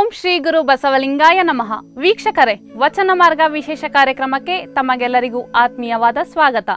ಶ್ರೀ ಗುರು ಬಸವಲಿಂಗಾಯ ನಮಃ ವೀಕ್ಷಕರೇ ವಚನ ಮಾರ್ಗ ವಿಶೇಷ ಕಾರ್ಯಕ್ರಮಕ್ಕೆ ತಮಗೆಲ್ಲರಿಗೂ ಆತ್ಮೀಯವಾದ ಸ್ವಾಗತ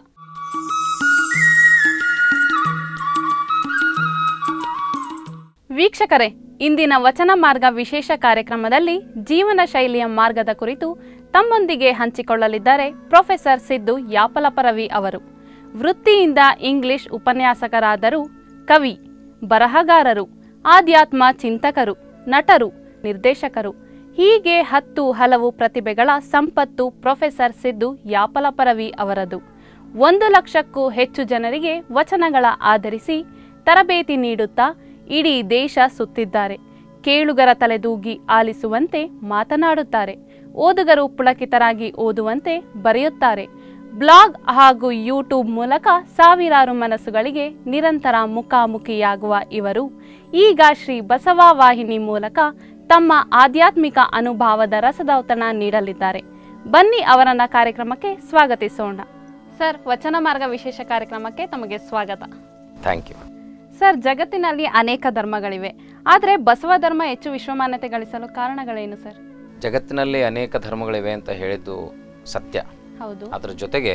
ವೀಕ್ಷಕರೇ ಇಂದಿನ ವಚನ ಮಾರ್ಗ ವಿಶೇಷ ಕಾರ್ಯಕ್ರಮದಲ್ಲಿ ಜೀವನ ಶೈಲಿಯ ಮಾರ್ಗದ ಕುರಿತು ತಮ್ಮೊಂದಿಗೆ ಹಂಚಿಕೊಳ್ಳಲಿದ್ದಾರೆ ಪ್ರೊಫೆಸರ್ ಸಿದ್ದು ಯಾಪಲಪರವಿ ಅವರು ವೃತ್ತಿಯಿಂದ ಇಂಗ್ಲಿಷ್ ಉಪನ್ಯಾಸಕರಾದರೂ ಕವಿ ಬರಹಗಾರರು ಆಧ್ಯಾತ್ಮ ಚಿಂತಕರು ನಟರು ನಿರ್ದೇಶಕರು ಹೀಗೆ ಹತ್ತು ಹಲವು ಪ್ರತಿಭೆಗಳ ಸಂಪತ್ತು ಪ್ರೊಫೆಸರ್ ಸಿದ್ದು ಯಾಪಲಪರವಿ ಅವರದು ಒಂದು ಲಕ್ಷಕ್ಕೂ ಹೆಚ್ಚು ಜನರಿಗೆ ವಚನಗಳ ಆಧರಿಸಿ ತರಬೇತಿ ನೀಡುತ್ತಾ ಇಡೀ ದೇಶ ಸುತ್ತಿದ್ದಾರೆ ಕೇಳುಗರ ತಲೆದೂಗಿ ಆಲಿಸುವಂತೆ ಮಾತನಾಡುತ್ತಾರೆ ಓದುಗರು ಪುಳಕಿತರಾಗಿ ಓದುವಂತೆ ಬರೆಯುತ್ತಾರೆ ಬ್ಲಾಗ್ ಹಾಗೂ ಯೂಟ್ಯೂಬ್ ಮೂಲಕ ಸಾವಿರಾರು ಮನಸ್ಸುಗಳಿಗೆ ನಿರಂತರ ಮುಖಾಮುಖಿಯಾಗುವ ಇವರು ಈಗ ಶ್ರೀ ಬಸವ ವಾಹಿನಿ ಮೂಲಕ ತಮ್ಮ ಆಧ್ಯಾತ್ಮಿಕ ಅನುಭವದ ರಸದೌತಣ ನೀಡಲಿದ್ದಾರೆ ಬನ್ನಿ ಅವರನ್ನ ಕಾರ್ಯಕ್ರಮಕ್ಕೆ ಸ್ವಾಗತಿಸೋಣ ಸರ್ ವಚನ ಮಾರ್ಗ ವಿಶೇಷ ಕಾರ್ಯಕ್ರಮಕ್ಕೆ ತಮಗೆ ಸ್ವಾಗತ ಥ್ಯಾಂಕ್ ಯು ಸರ್ ಜಗತ್ತಿನಲ್ಲಿ ಅನೇಕ ಧರ್ಮಗಳಿವೆ ಆದರೆ ಬಸವ ಧರ್ಮ ಹೆಚ್ಚು ವಿಶ್ವಮಾನ್ಯತೆ ಗಳಿಸಲು ಕಾರಣಗಳೇನು ಸರ್ ಜಗತ್ತಿನಲ್ಲಿ ಅನೇಕ ಧರ್ಮಗಳಿವೆ ಅಂತ ಹೇಳಿದ್ದು ಸತ್ಯ ಹೌದು ಅದರ ಜೊತೆಗೆ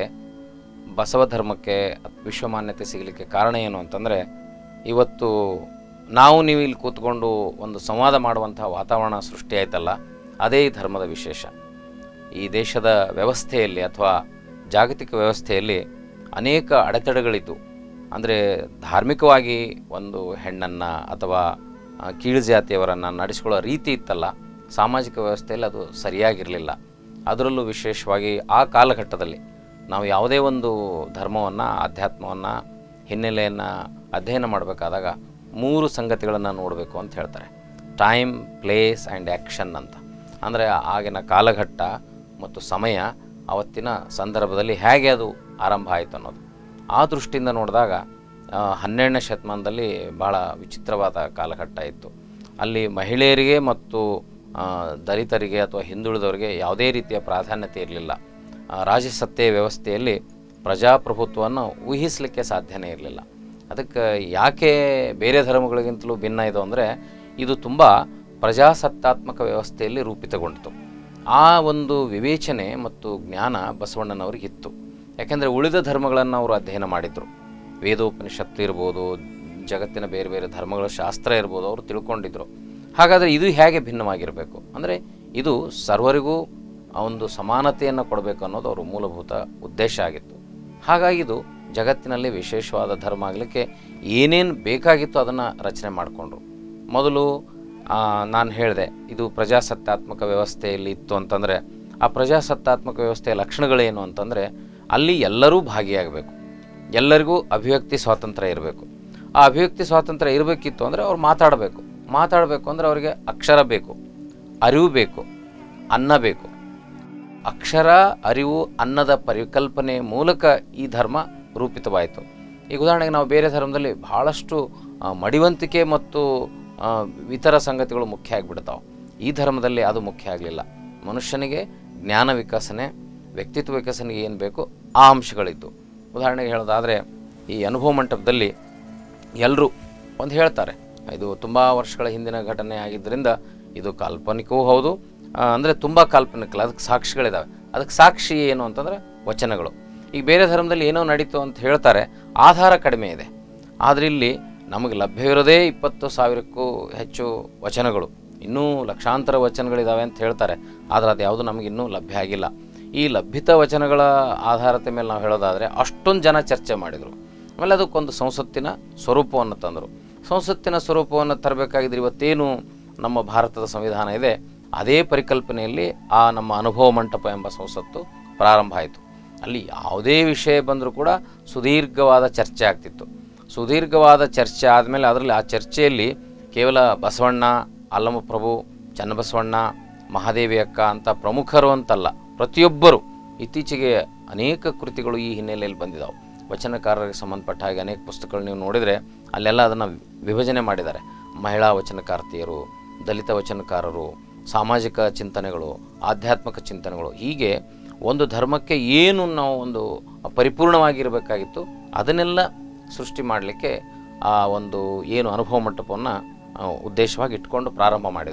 ಬಸವ ಧರ್ಮಕ್ಕೆ ವಿಶ್ವಮಾನ್ಯತೆ ಸಿಗಲಿಕ್ಕೆ ಕಾರಣ ಏನು ಅಂತಂದರೆ ಇವತ್ತು ನಾವು ನೀವು ಇಲ್ಲಿ ಕೂತ್ಕೊಂಡು ಒಂದು ಸಂವಾದ ಮಾಡುವಂಥ ವಾತಾವರಣ ಸೃಷ್ಟಿ ಆಯ್ತಲ್ಲ ಅದೇ ಈ ಧರ್ಮದ ವಿಶೇಷ ಈ ದೇಶದ ವ್ಯವಸ್ಥೆಯಲ್ಲಿ ಅಥವಾ ಜಾಗತಿಕ ವ್ಯವಸ್ಥೆಯಲ್ಲಿ ಅನೇಕ ಅಡೆತಡೆಗಳಿದ್ದು ಅಂದರೆ ಧಾರ್ಮಿಕವಾಗಿ ಒಂದು ಹೆಣ್ಣನ್ನು ಅಥವಾ ಆ, ಕೀಳು ಜಾತಿಯವರನ್ನು ನಡೆಸ್ಕೊಳ್ಳೋ ರೀತಿ ಇತ್ತಲ್ಲ ಸಾಮಾಜಿಕ ವ್ಯವಸ್ಥೆಯಲ್ಲಿ ಅದು ಸರಿಯಾಗಿರಲಿಲ್ಲ ಅದರಲ್ಲೂ ವಿಶೇಷವಾಗಿ ಆ ಕಾಲಘಟ್ಟದಲ್ಲಿ ನಾವು ಯಾವುದೇ ಒಂದು ಧರ್ಮವನ್ನು ಆಧ್ಯಾತ್ಮವನ್ನು ಹಿನ್ನೆಲೆಯನ್ನು ಅಧ್ಯಯನ ಮಾಡಬೇಕಾದಾಗ ಮೂರು ಸಂಗತಿಗಳನ್ನು ನೋಡಬೇಕು ಅಂತ ಹೇಳ್ತಾರೆ ಟೈಮ್ ಪ್ಲೇಸ್ ಆ್ಯಂಡ್ ಆ್ಯಕ್ಷನ್ ಅಂತ ಅಂದರೆ ಆಗಿನ ಕಾಲಘಟ್ಟ ಮತ್ತು ಸಮಯ ಅವತ್ತಿನ ಸಂದರ್ಭದಲ್ಲಿ ಹೇಗೆ ಅದು ಆರಂಭ ಆಯಿತು ಅನ್ನೋದು ಆ ದೃಷ್ಟಿಯಿಂದ ನೋಡಿದಾಗ ಆ, ಹನ್ನೆರಡನೇ ಶತಮಾನದಲ್ಲಿ ಭಾಳ ವಿಚಿತ್ರವಾದ ಕಾಲಘಟ್ಟ ಇತ್ತು ಅಲ್ಲಿ ಮಹಿಳೆಯರಿಗೆ ಮತ್ತು ಆ, ದಲಿತರಿಗೆ ಅಥವಾ ಹಿಂದುಳಿದವರಿಗೆ ಯಾವುದೇ ರೀತಿಯ ಪ್ರಾಧಾನ್ಯತೆ ಇರಲಿಲ್ಲ ರಾಜಸತ್ತೆ ವ್ಯವಸ್ಥೆಯಲ್ಲಿ ಪ್ರಜಾಪ್ರಭುತ್ವವನ್ನು ಊಹಿಸಲಿಕ್ಕೆ ಸಾಧ್ಯನೇ ಇರಲಿಲ್ಲ ಅದಕ್ಕೆ ಯಾಕೆ ಬೇರೆ ಧರ್ಮಗಳಿಗಿಂತಲೂ ಭಿನ್ನ ಇದು ಅಂದರೆ ಇದು ತುಂಬ ಪ್ರಜಾಸತ್ತಾತ್ಮಕ ವ್ಯವಸ್ಥೆಯಲ್ಲಿ ರೂಪಿತಗೊಂಡಿತು ಆ ಒಂದು ವಿವೇಚನೆ ಮತ್ತು ಜ್ಞಾನ ಬಸವಣ್ಣನವರಿಗಿತ್ತು ಯಾಕೆಂದರೆ ಉಳಿದ ಧರ್ಮಗಳನ್ನು ಅವರು ಅಧ್ಯಯನ ಮಾಡಿದರು ವೇದೋಪನಿಷತ್ತು ಇರ್ಬೋದು ಜಗತ್ತಿನ ಬೇರೆ ಬೇರೆ ಧರ್ಮಗಳ ಶಾಸ್ತ್ರ ಇರ್ಬೋದು ಅವರು ತಿಳ್ಕೊಂಡಿದ್ರು ಹಾಗಾದರೆ ಇದು ಹೇಗೆ ಭಿನ್ನವಾಗಿರಬೇಕು ಅಂದರೆ ಇದು ಸರ್ವರಿಗೂ ಆ ಒಂದು ಸಮಾನತೆಯನ್ನು ಕೊಡಬೇಕು ಅನ್ನೋದು ಅವರ ಮೂಲಭೂತ ಉದ್ದೇಶ ಆಗಿತ್ತು ಹಾಗಾಗಿ ಇದು ಜಗತ್ತಿನಲ್ಲಿ ವಿಶೇಷವಾದ ಧರ್ಮ ಆಗಲಿಕ್ಕೆ ಏನೇನು ಬೇಕಾಗಿತ್ತು ಅದನ್ನು ರಚನೆ ಮಾಡಿಕೊಂಡ್ರು ಮೊದಲು ನಾನು ಹೇಳಿದೆ ಇದು ಪ್ರಜಾಸತ್ತಾತ್ಮಕ ವ್ಯವಸ್ಥೆಯಲ್ಲಿ ಇತ್ತು ಅಂತಂದರೆ ಆ ಪ್ರಜಾಸತ್ತಾತ್ಮಕ ವ್ಯವಸ್ಥೆಯ ಲಕ್ಷಣಗಳೇನು ಅಂತಂದರೆ ಅಲ್ಲಿ ಎಲ್ಲರೂ ಭಾಗಿಯಾಗಬೇಕು ಎಲ್ಲರಿಗೂ ಅಭಿವ್ಯಕ್ತಿ ಸ್ವಾತಂತ್ರ್ಯ ಇರಬೇಕು ಆ ಅಭಿವ್ಯಕ್ತಿ ಸ್ವಾತಂತ್ರ್ಯ ಇರಬೇಕಿತ್ತು ಅಂದರೆ ಅವ್ರು ಮಾತಾಡಬೇಕು ಮಾತಾಡಬೇಕು ಅಂದರೆ ಅವರಿಗೆ ಅಕ್ಷರ ಬೇಕು ಅರಿವು ಬೇಕು ಅನ್ನ ಬೇಕು ಅಕ್ಷರ ಅರಿವು ಅನ್ನದ ಪರಿಕಲ್ಪನೆ ಮೂಲಕ ಈ ಧರ್ಮ ರೂಪಿತವಾಯಿತು ಈಗ ಉದಾಹರಣೆಗೆ ನಾವು ಬೇರೆ ಧರ್ಮದಲ್ಲಿ ಬಹಳಷ್ಟು ಆ, ಮಡಿವಂತಿಕೆ ಮತ್ತು ಆ, ಇತರ ಸಂಗತಿಗಳು ಮುಖ್ಯ ಆಗಿಬಿಡ್ತಾವೆ ಈ ಧರ್ಮದಲ್ಲಿ ಅದು ಮುಖ್ಯ ಆಗಲಿಲ್ಲ ಮನುಷ್ಯನಿಗೆ ಜ್ಞಾನ ವಿಕಸನೆ ವ್ಯಕ್ತಿತ್ವ ವಿಕಸನೆಗೆ ಏನು ಬೇಕು ಆ ಅಂಶಗಳಿದ್ದು ಉದಾಹರಣೆಗೆ ಹೇಳೋದಾದರೆ ಈ ಅನುಭವ ಮಂಟಪದಲ್ಲಿ ಎಲ್ಲರೂ ಒಂದು ಹೇಳ್ತಾರೆ ಇದು ತುಂಬ ವರ್ಷಗಳ ಹಿಂದಿನ ಘಟನೆ ಆಗಿದ್ದರಿಂದ ಇದು ಕಾಲ್ಪನಿಕವೂ ಹೌದು ಅಂದರೆ ತುಂಬ ಕಾಲ್ಪನಿಕಲ್ಲ ಅದಕ್ಕೆ ಸಾಕ್ಷಿಗಳಿದ್ದಾವೆ ಅದಕ್ಕೆ ಸಾಕ್ಷಿ ಏನು ಅಂತಂದರೆ ವಚನಗಳು ಈಗ ಬೇರೆ ಧರ್ಮದಲ್ಲಿ ಏನೋ ನಡೀತು ಅಂತ ಹೇಳ್ತಾರೆ ಆಧಾರ ಕಡಿಮೆ ಇದೆ ಆದರೆ ಇಲ್ಲಿ ನಮಗೆ ಲಭ್ಯವಿರೋದೇ ಇಪ್ಪತ್ತು ಸಾವಿರಕ್ಕೂ ಹೆಚ್ಚು ವಚನಗಳು ಇನ್ನೂ ಲಕ್ಷಾಂತರ ವಚನಗಳಿದ್ದಾವೆ ಅಂತ ಹೇಳ್ತಾರೆ ಆದರೆ ಅದು ಯಾವುದು ನಮಗೆ ಇನ್ನೂ ಲಭ್ಯ ಆಗಿಲ್ಲ ಈ ಲಭ್ಯಿತ ವಚನಗಳ ಆಧಾರತೆ ಮೇಲೆ ನಾವು ಹೇಳೋದಾದರೆ ಅಷ್ಟೊಂದು ಜನ ಚರ್ಚೆ ಮಾಡಿದರು ಆಮೇಲೆ ಅದಕ್ಕೊಂದು ಸಂಸತ್ತಿನ ಸ್ವರೂಪವನ್ನು ತಂದರು ಸಂಸತ್ತಿನ ಸ್ವರೂಪವನ್ನು ತರಬೇಕಾಗಿದ್ರೆ ಇವತ್ತೇನು ನಮ್ಮ ಭಾರತದ ಸಂವಿಧಾನ ಇದೆ ಅದೇ ಪರಿಕಲ್ಪನೆಯಲ್ಲಿ ಆ ನಮ್ಮ ಅನುಭವ ಮಂಟಪ ಎಂಬ ಸಂಸತ್ತು ಪ್ರಾರಂಭ ಆಯಿತು ಅಲ್ಲಿ ಯಾವುದೇ ವಿಷಯ ಬಂದರೂ ಕೂಡ ಸುದೀರ್ಘವಾದ ಚರ್ಚೆ ಆಗ್ತಿತ್ತು ಸುದೀರ್ಘವಾದ ಚರ್ಚೆ ಆದಮೇಲೆ ಅದರಲ್ಲಿ ಆ ಚರ್ಚೆಯಲ್ಲಿ ಕೇವಲ ಬಸವಣ್ಣ ಅಲ್ಲಮಪ್ರಭು ಚನ್ನಬಸವಣ್ಣ ಮಹಾದೇವಿ ಅಕ್ಕ ಅಂತ ಪ್ರಮುಖರು ಅಂತಲ್ಲ ಪ್ರತಿಯೊಬ್ಬರು ಇತ್ತೀಚೆಗೆ ಅನೇಕ ಕೃತಿಗಳು ಈ ಹಿನ್ನೆಲೆಯಲ್ಲಿ ಬಂದಿದ್ದಾವೆ ವಚನಕಾರರಿಗೆ ಸಂಬಂಧಪಟ್ಟ ಹಾಗೆ ಅನೇಕ ಪುಸ್ತಕಗಳು ನೀವು ನೋಡಿದರೆ ಅಲ್ಲೆಲ್ಲ ಅದನ್ನು ವಿಭಜನೆ ಮಾಡಿದ್ದಾರೆ ಮಹಿಳಾ ವಚನಕಾರ್ತಿಯರು ದಲಿತ ವಚನಕಾರರು ಸಾಮಾಜಿಕ ಚಿಂತನೆಗಳು ಆಧ್ಯಾತ್ಮಿಕ ಚಿಂತನೆಗಳು ಹೀಗೆ ಒಂದು ಧರ್ಮಕ್ಕೆ ಏನು ನಾವು ಒಂದು ಪರಿಪೂರ್ಣವಾಗಿರಬೇಕಾಗಿತ್ತು ಅದನ್ನೆಲ್ಲ ಸೃಷ್ಟಿ ಮಾಡಲಿಕ್ಕೆ ಆ ಒಂದು ಏನು ಅನುಭವ ಮಂಟಪವನ್ನು ಉದ್ದೇಶವಾಗಿ ಇಟ್ಕೊಂಡು ಪ್ರಾರಂಭ ಮಾಡಿದರು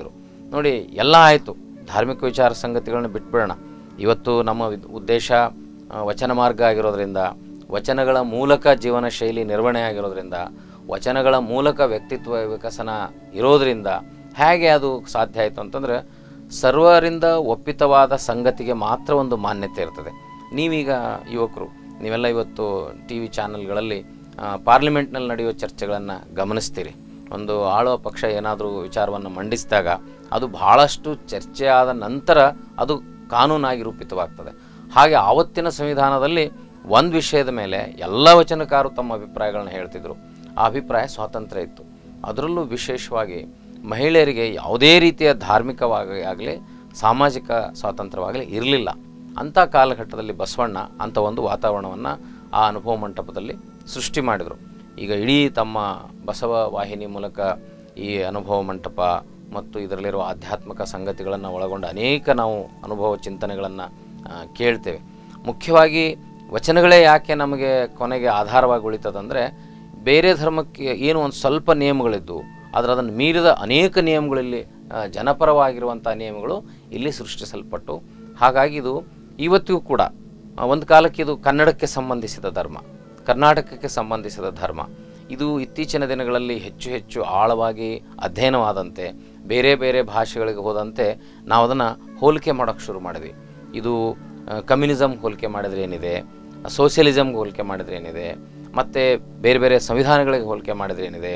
ನೋಡಿ ಎಲ್ಲ ಆಯಿತು ಧಾರ್ಮಿಕ ವಿಚಾರ ಸಂಗತಿಗಳನ್ನ ಬಿಟ್ಬಿಡೋಣ ಇವತ್ತು ನಮ್ಮ ವಿದ್- ಉದ್ದೇಶ ಆ, ವಚನ ಮಾರ್ಗ ಆಗಿರೋದ್ರಿಂದ ವಚನಗಳ ಮೂಲಕ ಜೀವನ ಶೈಲಿ ನಿರ್ವಹಣೆ ಆಗಿರೋದ್ರಿಂದ ವಚನಗಳ ಮೂಲಕ ವ್ಯಕ್ತಿತ್ವ ವಿಕಸನ ಇರೋದ್ರಿಂದ ಹೇಗೆ ಅದು ಸಾಧ್ಯ ಆಯಿತು ಅಂತಂದರೆ ಸರ್ವರಿಂದ ಒಪ್ಪಿತವಾದ ಸಂಗತಿಗೆ ಮಾತ್ರ ಒಂದು ಮಾನ್ಯತೆ ಇರ್ತದೆ ನೀವೀಗ ಯುವಕರು ನೀವೆಲ್ಲ ಇವತ್ತು ಟಿ ವಿ ಚಾನಲ್ಗಳಲ್ಲಿ ಪಾರ್ಲಿಮೆಂಟ್ನಲ್ಲಿ ನಡೆಯುವ ಚರ್ಚೆಗಳನ್ನು ಗಮನಿಸ್ತೀರಿ ಒಂದು ಆಳುವ ಪಕ್ಷ ಏನಾದರೂ ವಿಚಾರವನ್ನು ಮಂಡಿಸಿದಾಗ ಅದು ಬಹಳಷ್ಟು ಚರ್ಚೆ ಆದ ನಂತರ ಅದು ಕಾನೂನಾಗಿ ರೂಪಿತವಾಗ್ತದೆ ಹಾಗೆ ಆವತ್ತಿನ ಸಂವಿಧಾನದಲ್ಲಿ ಒಂದು ವಿಷಯದ ಮೇಲೆ ಎಲ್ಲ ವಚನಕಾರರು ತಮ್ಮ ಅಭಿಪ್ರಾಯಗಳನ್ನ ಹೇಳ್ತಿದ್ರು ಆ ಅಭಿಪ್ರಾಯ ಸ್ವಾತಂತ್ರ್ಯ ಇತ್ತು ಅದರಲ್ಲೂ ವಿಶೇಷವಾಗಿ ಮಹಿಳೆಯರಿಗೆ ಯಾವುದೇ ರೀತಿಯ ಧಾರ್ಮಿಕವಾಗಿ ಆಗಲಿ ಸಾಮಾಜಿಕ ಸ್ವಾತಂತ್ರ್ಯವಾಗಲಿ ಇರಲಿಲ್ಲ ಅಂಥ ಕಾಲಘಟ್ಟದಲ್ಲಿ ಬಸವಣ್ಣ ಅಂಥ ಒಂದು ವಾತಾವರಣವನ್ನು ಆ ಅನುಭವ ಮಂಟಪದಲ್ಲಿ ಸೃಷ್ಟಿ ಮಾಡಿದರು ಈಗ ಇಡೀ ತಮ್ಮ ಬಸವ ವಾಹಿನಿ ಮೂಲಕ ಈ ಅನುಭವ ಮಂಟಪ ಮತ್ತು ಇದರಲ್ಲಿರುವ ಆಧ್ಯಾತ್ಮಿಕ ಸಂಗತಿಗಳನ್ನು ಒಳಗೊಂಡ ಅನೇಕ ನಾವು ಅನುಭವ ಚಿಂತನೆಗಳನ್ನು ಕೇಳ್ತೇವೆ ಮುಖ್ಯವಾಗಿ ವಚನಗಳೇ ಯಾಕೆ ನಮಗೆ ಕೊನೆಗೆ ಆಧಾರವಾಗಿ ಉಳಿತದಂದರೆ ಬೇರೆ ಧರ್ಮಕ್ಕೆ ಏನು ಒಂದು ಸ್ವಲ್ಪ ನಿಯಮಗಳಿದ್ದು ಆದರೆ ಅದನ್ನು ಮೀರಿದ ಅನೇಕ ನಿಯಮಗಳಲ್ಲಿ ಆ, ಜನಪರವಾಗಿರುವಂಥ ನಿಯಮಗಳು ಇಲ್ಲಿ ಸೃಷ್ಟಿಸಲ್ಪಟ್ಟು ಹಾಗಾಗಿ ಇದು ಇವತ್ತಿಗೂ ಕೂಡ ಆ, ಒಂದು ಕಾಲಕ್ಕೆ ಇದು ಕನ್ನಡಕ್ಕೆ ಸಂಬಂಧಿಸಿದ ಧರ್ಮ ಕರ್ನಾಟಕಕ್ಕೆ ಸಂಬಂಧಿಸಿದ ಧರ್ಮ ಇದು ಇತ್ತೀಚಿನ ದಿನಗಳಲ್ಲಿ ಹೆಚ್ಚು ಹೆಚ್ಚು ಆಳವಾಗಿ ಅಧ್ಯಯನವಾದಂತೆ ಬೇರೆ ಬೇರೆ ಭಾಷೆಗಳಿಗೆ ಹೋದಂತೆ ನಾವು ಅದನ್ನು ಹೋಲಿಕೆ ಮಾಡೋಕ್ಕೆ ಶುರು ಮಾಡಿದ್ವಿ ಇದು ಕಮ್ಯುನಿಸಮ್ ಹೋಲಿಕೆ ಮಾಡಿದ್ರೆ ಏನಿದೆ ಸೋಷಿಯಲಿಸಮ್ಗೆ ಹೋಲಿಕೆ ಮಾಡಿದ್ರೆ ಏನಿದೆ ಮತ್ತು ಬೇರೆ ಬೇರೆ ಸಂವಿಧಾನಗಳಿಗೆ ಹೋಲಿಕೆ ಮಾಡಿದ್ರೆ ಏನಿದೆ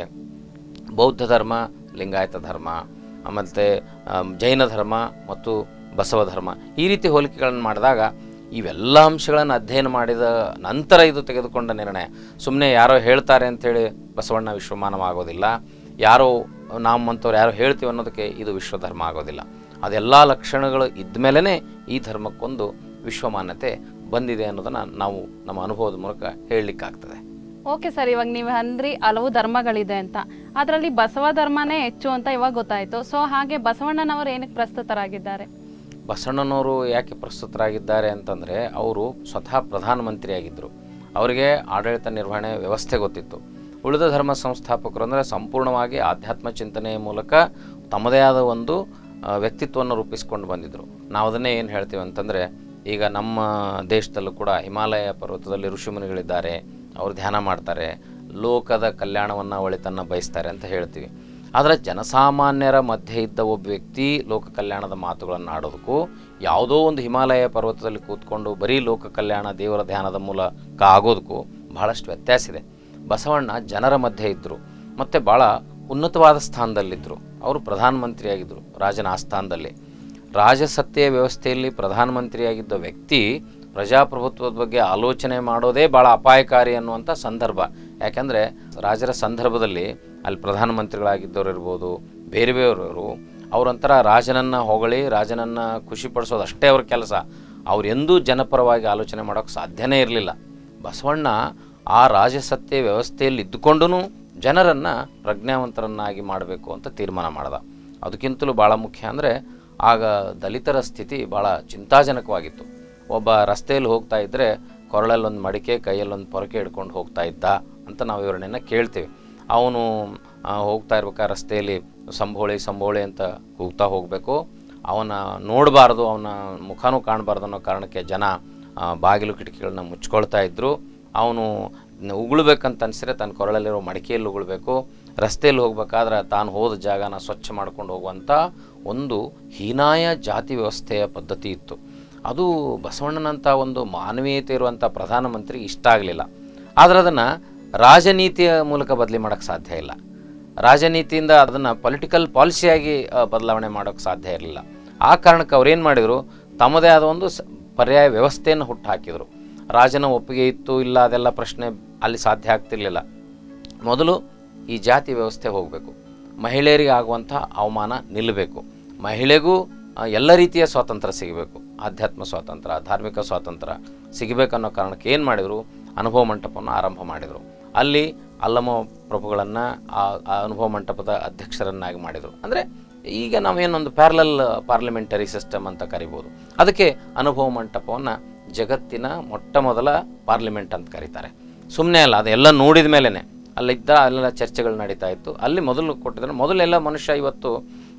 ಬೌದ್ಧ ಧರ್ಮ ಲಿಂಗಾಯತ ಧರ್ಮ ಮತ್ತು ಜೈನ ಧರ್ಮ ಮತ್ತು ಬಸವ ಧರ್ಮ ಈ ರೀತಿ ಹೋಲಿಕೆಗಳನ್ನು ಮಾಡಿದಾಗ ಇವೆಲ್ಲ ಅಂಶಗಳನ್ನು ಅಧ್ಯಯನ ಮಾಡಿದ ನಂತರ ಇದು ತೆಗೆದುಕೊಂಡ ನಿರ್ಣಯ ಸುಮ್ಮನೆ ಯಾರೋ ಹೇಳ್ತಾರೆ ಅಂಥೇಳಿ ಬಸವಣ್ಣ ವಿಶ್ವಮಾನವ ಆಗೋದಿಲ್ಲ ಯಾರೋ ನಮ್ಮಂಥವ್ರು ಯಾರೋ ಹೇಳ್ತೀವಿ ಅನ್ನೋದಕ್ಕೆ ಇದು ವಿಶ್ವಧರ್ಮ ಆಗೋದಿಲ್ಲ ಅದೆಲ್ಲ ಲಕ್ಷಣಗಳು ಇದ್ಮೇಲೆ ಈ ಧರ್ಮಕ್ಕೊಂದು ವಿಶ್ವಮಾನ್ಯತೆ ಬಂದಿದೆ ಅನ್ನೋದನ್ನು ನಾವು ನಮ್ಮ ಅನುಭವದ ಮೂಲಕ ಹೇಳಲಿಕ್ಕಾಗ್ತದೆ ಓಕೆ ಸರ್ ಇವಾಗ ನೀವು ಅಂದ್ರಿ ಹಲವು ಧರ್ಮಗಳಿದೆ ಅಂತ ಅದರಲ್ಲಿ ಬಸವ ಧರ್ಮನೇ ಹೆಚ್ಚು ಅಂತ ಇವಾಗ ಗೊತ್ತಾಯ್ತು ಸೊ ಹಾಗೆ ಬಸವಣ್ಣನವರು ಏನಕ್ಕೆ ಪ್ರಸ್ತುತರಾಗಿದ್ದಾರೆ ಬಸವಣ್ಣನವರು ಯಾಕೆ ಪ್ರಸ್ತುತರಾಗಿದ್ದಾರೆ ಅಂತಂದರೆ ಅವರು ಸ್ವತಃ ಪ್ರಧಾನಮಂತ್ರಿಯಾಗಿದ್ದರು ಅವರಿಗೆ ಆಡಳಿತ ನಿರ್ವಹಣೆ ವ್ಯವಸ್ಥೆ ಗೊತ್ತಿತ್ತು ಉಳಿದ ಧರ್ಮ ಸಂಸ್ಥಾಪಕರು ಅಂದರೆ ಸಂಪೂರ್ಣವಾಗಿ ಆಧ್ಯಾತ್ಮ ಚಿಂತನೆಯ ಮೂಲಕ ತಮ್ಮದೇ ಆದ ಒಂದು ಆ, ವ್ಯಕ್ತಿತ್ವವನ್ನು ರೂಪಿಸ್ಕೊಂಡು ಬಂದಿದ್ದರು ನಾವು ಅದನ್ನೇ ಏನು ಹೇಳ್ತೀವಿ ಅಂತಂದರೆ ಈಗ ನಮ್ಮ ದೇಶದಲ್ಲೂ ಕೂಡ ಹಿಮಾಲಯ ಪರ್ವತದಲ್ಲಿ ಋಷಿಮುನಿಗಳಿದ್ದಾರೆ ಅವರು ಧ್ಯಾನ ಮಾಡ್ತಾರೆ ಲೋಕದ ಕಲ್ಯಾಣವನ್ನು ಒಳಿತನ್ನು ಬಯಸ್ತಾರೆ ಅಂತ ಹೇಳ್ತೀವಿ ಆದರೆ ಜನಸಾಮಾನ್ಯರ ಮಧ್ಯೆ ಇದ್ದ ಒಬ್ಬ ವ್ಯಕ್ತಿ ಲೋಕ ಕಲ್ಯಾಣದ ಮಾತುಗಳನ್ನು ಆಡೋದಕ್ಕೂ ಯಾವುದೋ ಒಂದು ಹಿಮಾಲಯ ಪರ್ವತದಲ್ಲಿ ಕೂತ್ಕೊಂಡು ಬರೀ ಲೋಕ ಕಲ್ಯಾಣ ದೇವರ ಧ್ಯಾನದ ಮೂಲಕ ಆಗೋದಕ್ಕೂ ಬಹಳಷ್ಟು ವ್ಯತ್ಯಾಸ ಇದೆ ಬಸವಣ್ಣ ಜನರ ಮಧ್ಯೆ ಇದ್ದರು ಮತ್ತು ಭಾಳ ಉನ್ನತವಾದ ಸ್ಥಾನದಲ್ಲಿದ್ದರು ಅವರು ಪ್ರಧಾನಮಂತ್ರಿಯಾಗಿದ್ದರು ರಾಜನ ಆಸ್ಥಾನದಲ್ಲಿ ರಾಜಸತ್ತೆಯ ವ್ಯವಸ್ಥೆಯಲ್ಲಿ ಪ್ರಧಾನಮಂತ್ರಿಯಾಗಿದ್ದ ವ್ಯಕ್ತಿ ಪ್ರಜಾಪ್ರಭುತ್ವದ ಬಗ್ಗೆ ಆಲೋಚನೆ ಮಾಡೋದೇ ಭಾಳ ಅಪಾಯಕಾರಿ ಅನ್ನುವಂಥ ಸಂದರ್ಭ ಯಾಕೆಂದರೆ ರಾಜರ ಸಂದರ್ಭದಲ್ಲಿ ಅಲ್ಲಿ ಪ್ರಧಾನಮಂತ್ರಿಗಳಾಗಿದ್ದವರು ಇರ್ಬೋದು ಬೇರೆ ಬೇರೆಯವರು ಅವರೊಂಥರ ರಾಜನನ್ನು ಹೊಗಳಿ ರಾಜನನ್ನು ಖುಷಿಪಡಿಸೋದು ಅಷ್ಟೇ ಅವ್ರ ಕೆಲಸ ಅವರೆಂದೂ ಜನಪರವಾಗಿ ಆಲೋಚನೆ ಮಾಡೋಕ್ಕೆ ಸಾಧ್ಯನೇ ಇರಲಿಲ್ಲ ಬಸವಣ್ಣ ಆ ರಾಜಸತ್ಯ ವ್ಯವಸ್ಥೆಯಲ್ಲಿ ಇದ್ದುಕೊಂಡು ಜನರನ್ನು ಪ್ರಜ್ಞಾವಂತರನ್ನಾಗಿ ಮಾಡಬೇಕು ಅಂತ ತೀರ್ಮಾನ ಮಾಡ್ದ ಅದಕ್ಕಿಂತಲೂ ಭಾಳ ಮುಖ್ಯ ಅಂದರೆ ಆಗ ದಲಿತರ ಸ್ಥಿತಿ ಭಾಳ ಚಿಂತಾಜನಕವಾಗಿತ್ತು ಒಬ್ಬ ರಸ್ತೆಯಲ್ಲಿ ಹೋಗ್ತಾ ಇದ್ದರೆ ಕೊರಳಲ್ಲೊಂದು ಮಡಿಕೆ ಕೈಯಲ್ಲೊಂದು ಪೊರಕೆ ಹಿಡ್ಕೊಂಡು ಹೋಗ್ತಾ ಇದ್ದ ಅಂತ ನಾವು ವಿವರಣೆಯನ್ನು ಕೇಳ್ತೀವಿ ಅವನು ಆ, ಹೋಗ್ತಾ ಇರ್ಬೇಕಾದ್ರೆ ರಸ್ತೆಯಲ್ಲಿ ಸಂಬೋಳಿ ಸಂಬೋಳಿ ಅಂತ ಕೂಗ್ತಾ ಹೋಗಬೇಕು ಅವನ ನೋಡಬಾರ್ದು ಅವನ ಮುಖನೂ ಕಾಣಬಾರ್ದು ಅನ್ನೋ ಕಾರಣಕ್ಕೆ ಜನ ಆ, ಬಾಗಿಲು ಕಿಟಕಿಗಳನ್ನ ಮುಚ್ಕೊಳ್ತಾ ಇದ್ದರು ಅವನು ಉಗುಳ್ಬೇಕಂತ ಅನಿಸಿದ್ರೆ ತನ್ನ ಕೊರಳಲ್ಲಿರೋ ಮಡಿಕೆಯಲ್ಲಿ ಉಗುಳ್ಬೇಕು ರಸ್ತೆಯಲ್ಲಿ ಹೋಗ್ಬೇಕಾದ್ರೆ ತಾನು ಹೋದ ಜಾಗನ ಸ್ವಚ್ಛ ಮಾಡ್ಕೊಂಡು ಹೋಗುವಂಥ ಒಂದು ಹೀನಾಯ ಜಾತಿ ವ್ಯವಸ್ಥೆಯ ಪದ್ಧತಿ ಇತ್ತು ಅದು ಬಸವಣ್ಣನಂಥ ಒಂದು ಮಾನವೀಯತೆ ಇರುವಂಥ ಪ್ರಧಾನಮಂತ್ರಿ ಇಷ್ಟ ಆಗಲಿಲ್ಲ ಆದರೆ ಅದನ್ನು ರಾಜನೀತಿಯ ಮೂಲಕ ಬದಲಿ ಮಾಡೋಕ್ಕೆ ಸಾಧ್ಯ ಇಲ್ಲ ರಾಜನೀತಿಯಿಂದ ಅದನ್ನು ಪೊಲಿಟಿಕಲ್ ಪಾಲಿಸಿಯಾಗಿ ಆ, ಬದಲಾವಣೆ ಮಾಡೋಕ್ಕೆ ಸಾಧ್ಯ ಇರಲಿಲ್ಲ ಆ ಕಾರಣಕ್ಕೆ ಅವ್ರೇನು ಮಾಡಿದರು ತಮ್ಮದೇ ಆದ ಒಂದು ಸ ಪರ್ಯಾಯ ವ್ಯವಸ್ಥೆಯನ್ನು ಹುಟ್ಟು ಹಾಕಿದರು ರಾಜನ ಒಪ್ಪಿಗೆ ಇತ್ತು ಇಲ್ಲ ಅದೆಲ್ಲ ಪ್ರಶ್ನೆ ಅಲ್ಲಿ ಸಾಧ್ಯ ಆಗ್ತಿರ್ಲಿಲ್ಲ ಮೊದಲು ಈ ಜಾತಿ ವ್ಯವಸ್ಥೆ ಹೋಗಬೇಕು ಮಹಿಳೆಯರಿಗೆ ಆಗುವಂಥ ಅವಮಾನ ನಿಲ್ಲಬೇಕು ಮಹಿಳೆಗೂ ಆ, ಎಲ್ಲ ರೀತಿಯ ಸ್ವಾತಂತ್ರ್ಯ ಸಿಗಬೇಕು ಆಧ್ಯಾತ್ಮ ಸ್ವಾತಂತ್ರ್ಯ ಧಾರ್ಮಿಕ ಸ್ವಾತಂತ್ರ್ಯ ಸಿಗಬೇಕನ್ನೋ ಕಾರಣಕ್ಕೆ ಏನು ಮಾಡಿದರು ಅನುಭವ ಮಂಟಪವನ್ನು ಆರಂಭ ಮಾಡಿದರು ಅಲ್ಲಿ ಅಲ್ಲಮ ಪ್ರಭುಗಳನ್ನು ಆ ಆ ಅನುಭವ ಮಂಟಪದ ಅಧ್ಯಕ್ಷರನ್ನಾಗಿ ಮಾಡಿದರು ಅಂದರೆ ಈಗ ನಾವೇನೊಂದು ಪ್ಯಾರಲಲ್ ಪಾರ್ಲಿಮೆಂಟರಿ ಸಿಸ್ಟಮ್ ಅಂತ ಕರಿಬೋದು ಅದಕ್ಕೆ ಅನುಭವ ಮಂಟಪವನ್ನು ಜಗತ್ತಿನ ಮೊಟ್ಟ ಮೊದಲ ಪಾರ್ಲಿಮೆಂಟ್ ಅಂತ ಕರೀತಾರೆ ಸುಮ್ಮನೆ ಅಲ್ಲ ಅದೆಲ್ಲ ನೋಡಿದ ಮೇಲೇ ಅಲ್ಲಿದ್ದ ಅಲ್ಲೆಲ್ಲ ಚರ್ಚೆಗಳು ನಡೀತಾ ಇತ್ತು ಅಲ್ಲಿ ಮೊದಲು ಕೊಟ್ಟಿದ್ದಾರೆ ಮೊದಲೆಲ್ಲ ಮನುಷ್ಯ ಇವತ್ತು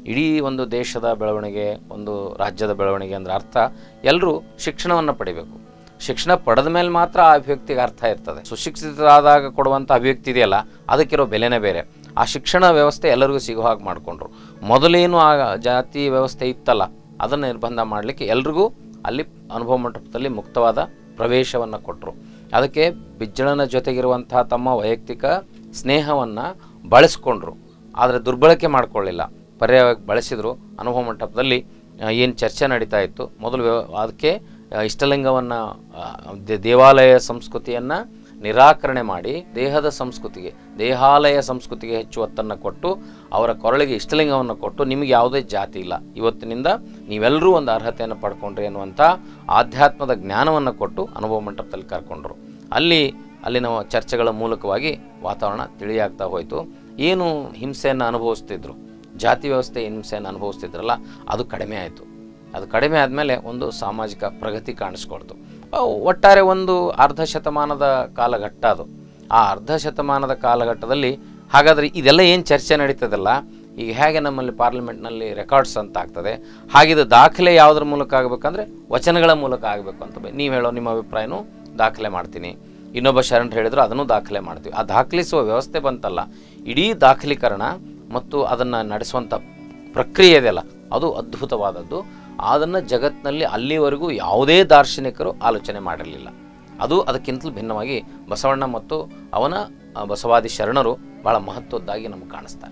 ಇಡೀ ಒಂದು ದೇಶದ ಬೆಳವಣಿಗೆ ಒಂದು ರಾಜ್ಯದ ಬೆಳವಣಿಗೆ ಅಂದ್ರೆ ಅರ್ಥ ಎಲ್ಲರೂ ಶಿಕ್ಷಣವನ್ನು ಪಡಿಬೇಕು ಶಿಕ್ಷಣ ಪಡೆದ ಮೇಲೆ ಮಾತ್ರ ಆ ಅಭಿವ್ಯಕ್ತಿಗೆ ಅರ್ಥ ಇರ್ತದೆ ಸುಶಿಕ್ಷಿತರಾದಾಗ ಕೊಡುವಂಥ ಅಭಿವ್ಯಕ್ತಿ ಇದೆಯಲ್ಲ ಅದಕ್ಕಿರೋ ಬೆಲೆನೇ ಬೇರೆ ಆ ಶಿಕ್ಷಣ ವ್ಯವಸ್ಥೆ ಎಲ್ಲರಿಗೂ ಸಿಗೋ ಹಾಗೆ ಮಾಡಿಕೊಂಡ್ರು ಮೊದಲೇನು ಆ ಜಾತಿ ವ್ಯವಸ್ಥೆ ಇತ್ತಲ್ಲ ಅದನ್ನು ನಿರ್ಬಂಧ ಮಾಡಲಿಕ್ಕೆ ಎಲ್ರಿಗೂ ಅಲ್ಲಿ ಅನುಭವ ಮಂಟಪದಲ್ಲಿ ಮುಕ್ತವಾದ ಪ್ರವೇಶವನ್ನು ಕೊಟ್ಟರು ಅದಕ್ಕೆ ಬಿಜ್ಜಳನ ಜೊತೆಗಿರುವಂತಹ ತಮ್ಮ ವೈಯಕ್ತಿಕ ಸ್ನೇಹವನ್ನು ಬಳಸ್ಕೊಂಡ್ರು ಆದರೆ ದುರ್ಬಳಕೆ ಮಾಡಿಕೊಳ್ಳಿಲ್ಲ ಪರ್ಯಾಯವಾಗಿ ಬಳಸಿದ್ರು ಅನುಭವ ಮಂಟಪದಲ್ಲಿ ಏನು ಚರ್ಚೆ ನಡೀತಾ ಇತ್ತು ಮೊದಲು ವ್ಯವ ಅದಕ್ಕೆ ಆ, ಇಷ್ಟಲಿಂಗವನ್ನು ಆ, ದೇ- ದೇವಾಲಯ ಸಂಸ್ಕೃತಿಯನ್ನು ನಿರಾಕರಣೆ ಮಾಡಿ ದೇಹದ ಸಂಸ್ಕೃತಿಗೆ ದೇಹಾಲಯ ಸಂಸ್ಕೃತಿಗೆ ಹೆಚ್ಚು ಒತ್ತನ್ನು ಕೊಟ್ಟು ಅವರ ಕೊರಳಿಗೆ ಇಷ್ಟಲಿಂಗವನ್ನು ಕೊಟ್ಟು ನಿಮಗೆ ಯಾವುದೇ ಜಾತಿ ಇಲ್ಲ ಇವತ್ತಿನಿಂದ ನೀವೆಲ್ಲರೂ ಒಂದು ಅರ್ಹತೆಯನ್ನು ಪಡ್ಕೊಂಡ್ರಿ ಅನ್ನುವಂಥ ಆಧ್ಯಾತ್ಮದ ಜ್ಞಾನವನ್ನು ಕೊಟ್ಟು ಅನುಭವ ಮಂಟಪದಲ್ಲಿ ಕರ್ಕೊಂಡ್ರು ಅಲ್ಲಿ ಅಲ್ಲಿನ ಚರ್ಚೆಗಳ ಮೂಲಕವಾಗಿ ವಾತಾವರಣ ತಿಳಿಯಾಗ್ತಾ ಹೋಯಿತು ಏನು ಹಿಂಸೆಯನ್ನು ಅನುಭವಿಸ್ತಿದ್ರು ಜಾತಿ ವ್ಯವಸ್ಥೆ ಹಿಂಸೆಯನ್ನು ಅನುಭವಿಸ್ತಿದ್ರಲ್ಲ ಅದು ಕಡಿಮೆ ಆಯಿತು ಅದು ಕಡಿಮೆ ಆದಮೇಲೆ ಒಂದು ಸಾಮಾಜಿಕ ಪ್ರಗತಿ ಕಾಣಿಸ್ಕೊಳ್ತು ಆ, ಒಟ್ಟಾರೆ ಒಂದು ಅರ್ಧ ಶತಮಾನದ ಕಾಲಘಟ್ಟ ಅದು ಆ ಅರ್ಧ ಶತಮಾನದ ಕಾಲಘಟ್ಟದಲ್ಲಿ ಹಾಗಾದರೆ ಇದೆಲ್ಲ ಏನು ಚರ್ಚೆ ನಡೀತದಲ್ಲ ಈಗ ಹೇಗೆ ನಮ್ಮಲ್ಲಿ ಪಾರ್ಲಿಮೆಂಟ್ನಲ್ಲಿ ರೆಕಾರ್ಡ್ಸ್ ಅಂತ ಆಗ್ತದೆ ಹಾಗಿದು ದಾಖಲೆ ಯಾವುದ್ರ ಮೂಲಕ ಆಗಬೇಕಂದ್ರೆ ವಚನಗಳ ಮೂಲಕ ಆಗಬೇಕು ಅಂತ ನೀವು ಹೇಳೋ ನಿಮ್ಮ ಅಭಿಪ್ರಾಯನೂ ದಾಖಲೆ ಮಾಡ್ತೀನಿ ಇನ್ನೊಬ್ಬ ಶರಣರು ಹೇಳಿದ್ರು ಅದನ್ನು ದಾಖಲೆ ಮಾಡ್ತೀವಿ ಆ ದಾಖಲಿಸುವ ವ್ಯವಸ್ಥೆ ಬಂತಲ್ಲ ಇಡೀ ದಾಖಲೀಕರಣ ಮತ್ತು ಅದನ್ನು ನಡೆಸುವಂಥ ಪ್ರಕ್ರಿಯೆ ಇದೆಯಲ್ಲ ಅದು ಅದ್ಭುತವಾದದ್ದು ಅದನ್ನು ಜಗತ್ತಿನಲ್ಲಿ ಅಲ್ಲಿವರೆಗೂ ಯಾವುದೇ ದಾರ್ಶನಿಕರು ಆಲೋಚನೆ ಮಾಡಿರಲಿಲ್ಲ ಅದು ಅದಕ್ಕಿಂತಲೂ ಭಿನ್ನವಾಗಿ ಬಸವಣ್ಣ ಮತ್ತು ಅವನ ಆ, ಬಸವಾದಿ ಶರಣರು ಬಹಳ ಮಹತ್ವದ್ದಾಗಿ ನಮಗೆ ಕಾಣಿಸ್ತಾರೆ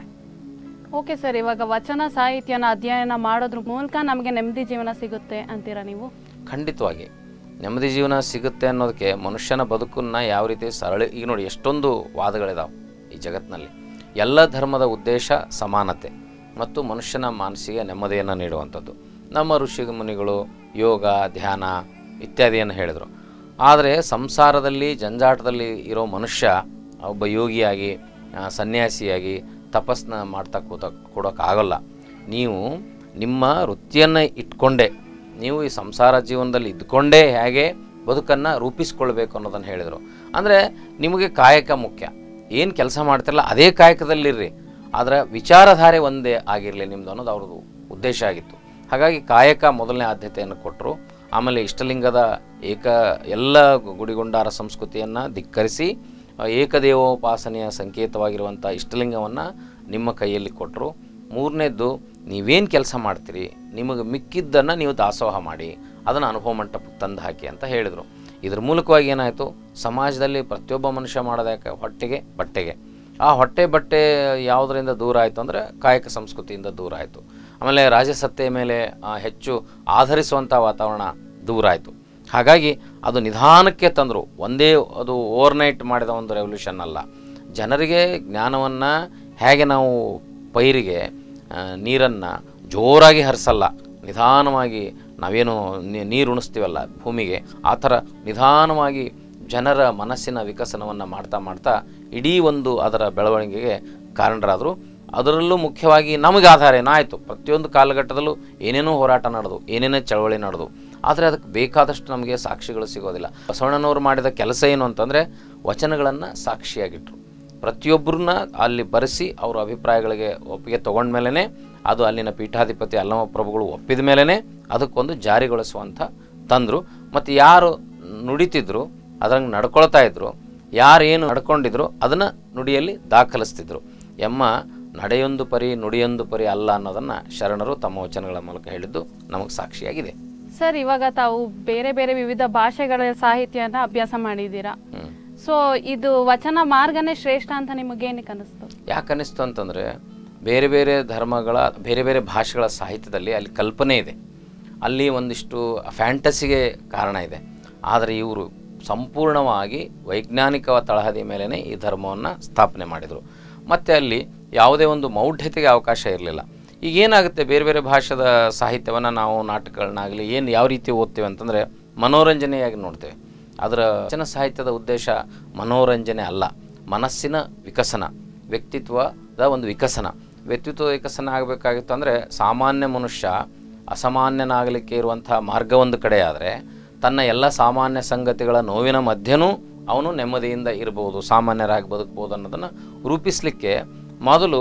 ಓಕೆ ಸರ್ ಇವಾಗ ವಚನ ಸಾಹಿತ್ಯನ ಅಧ್ಯಯನ ಮಾಡೋದ್ರ ಮೂಲಕ ನಮಗೆ ನೆಮ್ಮದಿ ಜೀವನ ಸಿಗುತ್ತೆ ಅಂತೀರಾ ನೀವು ಖಂಡಿತವಾಗಿ ನೆಮ್ಮದಿ ಜೀವನ ಸಿಗುತ್ತೆ ಅನ್ನೋದಕ್ಕೆ ಮನುಷ್ಯನ ಬದುಕನ್ನು ಯಾವ ರೀತಿ ಸರಳ ಈಗ ನೋಡಿ ಎಷ್ಟೊಂದು ವಾದಗಳಿದಾವೆ ಈ ಜಗತ್ತಿನಲ್ಲಿ ಎಲ್ಲ ಧರ್ಮದ ಉದ್ದೇಶ ಸಮಾನತೆ ಮತ್ತು ಮನುಷ್ಯನ ಮಾನಸಿಕ ನೆಮ್ಮದಿಯನ್ನು ನೀಡುವಂಥದ್ದು ನಮ್ಮ ಋಷಿ ಮುನಿಗಳು ಯೋಗ ಧ್ಯಾನ ಇತ್ಯಾದಿಯನ್ನು ಹೇಳಿದರು ಆದರೆ ಸಂಸಾರದಲ್ಲಿ ಜಂಜಾಟದಲ್ಲಿ ಇರೋ ಮನುಷ್ಯ ಒಬ್ಬ ಯೋಗಿಯಾಗಿ ಆ, ಸನ್ಯಾಸಿಯಾಗಿ ತಪಸ್ನ ಮಾಡ್ತಾ ಕೂತ ಕೊಡೋಕ್ಕಾಗಲ್ಲ ನೀವು ನಿಮ್ಮ ವೃತ್ತಿಯನ್ನು ಇಟ್ಕೊಂಡೇ ನೀವು ಈ ಸಂಸಾರ ಜೀವನದಲ್ಲಿ ಇದ್ಕೊಂಡೇ ಹೇಗೆ ಬದುಕನ್ನು ರೂಪಿಸ್ಕೊಳ್ಬೇಕು ಅನ್ನೋದನ್ನು ಹೇಳಿದರು ಅಂದರೆ ನಿಮಗೆ ಕಾಯಕ ಮುಖ್ಯ ಏನು ಕೆಲಸ ಮಾಡ್ತಿರಲ್ಲ ಅದೇ ಕಾಯಕದಲ್ಲಿರ್ರಿ ಆದರೆ ವಿಚಾರಧಾರೆ ಒಂದೇ ಆಗಿರಲಿ ನಿಮ್ಮದು ಅನ್ನೋದು ಅವ್ರದ್ದು ಉದ್ದೇಶ ಆಗಿತ್ತು ಹಾಗಾಗಿ ಕಾಯಕ ಮೊದಲನೇ ಆದ್ಯತೆಯನ್ನು ಕೊಟ್ಟರು ಆಮೇಲೆ ಇಷ್ಟಲಿಂಗದ ಏಕ ಎಲ್ಲ ಗುಡಿಗುಂಡಾರ ಸಂಸ್ಕೃತಿಯನ್ನು ಧಿಕ್ಕರಿಸಿ ಆ, ಏಕದೇವೋಪಾಸನೆಯ ಸಂಕೇತವಾಗಿರುವಂಥ ಇಷ್ಟಲಿಂಗವನ್ನು ನಿಮ್ಮ ಕೈಯಲ್ಲಿ ಕೊಟ್ಟರು ಮೂರನೇದ್ದು ನೀವೇನು ಕೆಲಸ ಮಾಡ್ತೀರಿ ನಿಮಗೆ ಮಿಕ್ಕಿದ್ದನ್ನು ನೀವು ದಾಸೋಹ ಮಾಡಿ ಅದನ್ನು ಅನುಭವ ಮಂಟಪಕ್ಕೆ ತಂದು ಹಾಕಿ ಅಂತ ಹೇಳಿದರು ಇದ್ರ ಮೂಲಕವಾಗಿ ಏನಾಯಿತು ಸಮಾಜದಲ್ಲಿ ಪ್ರತಿಯೊಬ್ಬ ಮನುಷ್ಯ ಮಾಡೋದಕ್ಕೆ ಹೊಟ್ಟೆಗೆ ಬಟ್ಟೆಗೆ ಆ ಹೊಟ್ಟೆ ಬಟ್ಟೆ ಯಾವುದರಿಂದ ದೂರ ಆಯಿತು ಅಂದರೆ ಕಾಯಕ ಸಂಸ್ಕೃತಿಯಿಂದ ದೂರ ಆಯಿತು ಆಮೇಲೆ ರಾಜಸತ್ತೆಯ ಮೇಲೆ ಆ, ಹೆಚ್ಚು ಆಧರಿಸುವಂಥ ವಾತಾವರಣ ದೂರ ಆಯಿತು ಹಾಗಾಗಿ ಅದು ನಿಧಾನಕ್ಕೆ ತಂದರು ಒಂದೇ ಅದು ಓವರ್ನೈಟ್ ಮಾಡಿದ ಒಂದು ರೆವಲ್ಯೂಷನ್ ಅಲ್ಲ ಜನರಿಗೆ ಜ್ಞಾನವನ್ನು ಹೇಗೆ ನಾವು ಪೈರಿಗೆ ನೀರನ್ನು ಜೋರಾಗಿ ಹರಿಸಲ್ಲ ನಿಧಾನವಾಗಿ ನಾವೇನು ನೀ- ನೀರು ಉಣಿಸ್ತೀವಲ್ಲ ಭೂಮಿಗೆ ಆ ಥರ ನಿಧಾನವಾಗಿ ಜನರ ಮನಸ್ಸಿನ ವಿಕಸನವನ್ನು ಮಾಡ್ತಾ ಮಾಡ್ತಾ ಇಡೀ ಒಂದು ಅದರ ಬೆಳವಣಿಗೆಗೆ ಕಾರಣರಾದರು ಅದರಲ್ಲೂ ಮುಖ್ಯವಾಗಿ ನಮಗೆ ಆಧಾರ ಏನಾಯಿತು ಪ್ರತಿಯೊಂದು ಕಾಲಘಟ್ಟದಲ್ಲೂ ಏನೇನೋ ಹೋರಾಟ ನಡೆದು ಏನೇನೋ ಚಳವಳಿ ನಡೆದು ಆದರೆ ಅದಕ್ಕೆ ಬೇಕಾದಷ್ಟು ನಮಗೆ ಸಾಕ್ಷಿಗಳು ಸಿಗೋದಿಲ್ಲ ಬಸವಣ್ಣನವರು ಮಾಡಿದ ಕೆಲಸ ಏನು ಅಂತಂದರೆ ವಚನಗಳನ್ನು ಸಾಕ್ಷಿಯಾಗಿಟ್ರು ಪ್ರತಿಯೊಬ್ಬರನ್ನ ಅಲ್ಲಿ ಬರೆಸಿ ಅವರ ಅಭಿಪ್ರಾಯಗಳಿಗೆ ಒಪ್ಪಿಗೆ ತೊಗೊಂಡ್ಮೇಲೆ ಅದು ಅಲ್ಲಿನ ಪೀಠಾಧಿಪತಿ ಅಲ್ಲಮ ಪ್ರಭುಗಳು ಒಪ್ಪಿದ ಮೇಲೇ ಅದಕ್ಕೊಂದು ಜಾರಿಗೊಳಿಸುವಂಥ ತಂದರು ಮತ್ತು ಯಾರು ನುಡಿತಿದ್ರು ಅದ್ರಂಗೆ ನಡ್ಕೊಳ್ತಾ ಇದ್ರು ಯಾರು ಏನು ನಡ್ಕೊಂಡಿದ್ರು ಅದನ್ನು ನುಡಿಯಲ್ಲಿ ದಾಖಲಿಸ್ತಿದ್ರು ಎಮ್ಮ ನಡೆಯೊಂದು ಪರಿ ನುಡಿಯೊಂದು ಪರಿ ಅಲ್ಲ ಅನ್ನೋದನ್ನು ಶರಣರು ತಮ್ಮ ವಚನಗಳ ಮೂಲಕ ಹೇಳಿದ್ದು ನಮಗೆ ಸಾಕ್ಷಿಯಾಗಿದೆ ಸರ್ ಇವಾಗ ತಾವು ಬೇರೆ ಬೇರೆ ವಿವಿಧ ಭಾಷೆಗಳ ಸಾಹಿತ್ಯನ ಅಭ್ಯಾಸ ಮಾಡಿದ್ದೀರಾ ಹ್ಮ್. ಸೊ ಇದು ವಚನ ಮಾರ್ಗನೇ ಶ್ರೇಷ್ಠ ಅಂತ ನಿಮಗೇನಕ್ಕೆ ಅನಿಸ್ತು ಯಾಕೆ ಅನ್ನಿಸ್ತು ಅಂತಂದರೆ ಬೇರೆ ಬೇರೆ ಧರ್ಮಗಳ ಬೇರೆ ಬೇರೆ ಭಾಷೆಗಳ ಸಾಹಿತ್ಯದಲ್ಲಿ ಅಲ್ಲಿ ಕಲ್ಪನೆ ಇದೆ ಅಲ್ಲಿ ಒಂದಿಷ್ಟು ಫ್ಯಾಂಟಸಿಗೆ ಕಾರಣ ಇದೆ ಆದರೆ ಇವರು ಸಂಪೂರ್ಣವಾಗಿ ವೈಜ್ಞಾನಿಕ ತಳಹದಿ ಮೇಲೇ ಈ ಧರ್ಮವನ್ನು ಸ್ಥಾಪನೆ ಮಾಡಿದರು ಮತ್ತು ಅಲ್ಲಿ ಯಾವುದೇ ಒಂದು ಮೌಢ್ಯತೆಗೆ ಅವಕಾಶ ಇರಲಿಲ್ಲ ಈಗ ಏನಾಗುತ್ತೆ ಬೇರೆ ಬೇರೆ ಭಾಷೆದ ಸಾಹಿತ್ಯವನ್ನು ನಾವು ನಾಟಕಗಳನ್ನಾಗಲಿ ಏನು ಯಾವ ರೀತಿ ಓದ್ತೇವೆ ಅಂತಂದರೆ ಮನೋರಂಜನೆಯಾಗಿ ನೋಡ್ತೇವೆ ಅದರ ವಚನ ಸಾಹಿತ್ಯದ ಉದ್ದೇಶ ಮನೋರಂಜನೆ ಅಲ್ಲ ಮನಸ್ಸಿನ ವಿಕಸನ ವ್ಯಕ್ತಿತ್ವದ ಒಂದು ವಿಕಸನ ವ್ಯಕ್ತಿತ್ವ ವಿಕಸನ ಆಗಬೇಕಾಗಿತ್ತು ಅಂದರೆ ಸಾಮಾನ್ಯ ಮನುಷ್ಯ ಅಸಾಮಾನ್ಯನಾಗಲಿಕ್ಕೆ ಇರುವಂಥ ಮಾರ್ಗ ಒಂದು ಕಡೆ ಆದರೆ ತನ್ನ ಎಲ್ಲ ಸಾಮಾನ್ಯ ಸಂಗತಿಗಳ ನೋವಿನ ಮಧ್ಯನೂ ಅವನು ನೆಮ್ಮದಿಯಿಂದ ಇರಬಹುದು ಸಾಮಾನ್ಯರಾಗಿ ಬದುಕ್ಬೋದು ಅನ್ನೋದನ್ನು ರೂಪಿಸಲಿಕ್ಕೆ ಮೊದಲು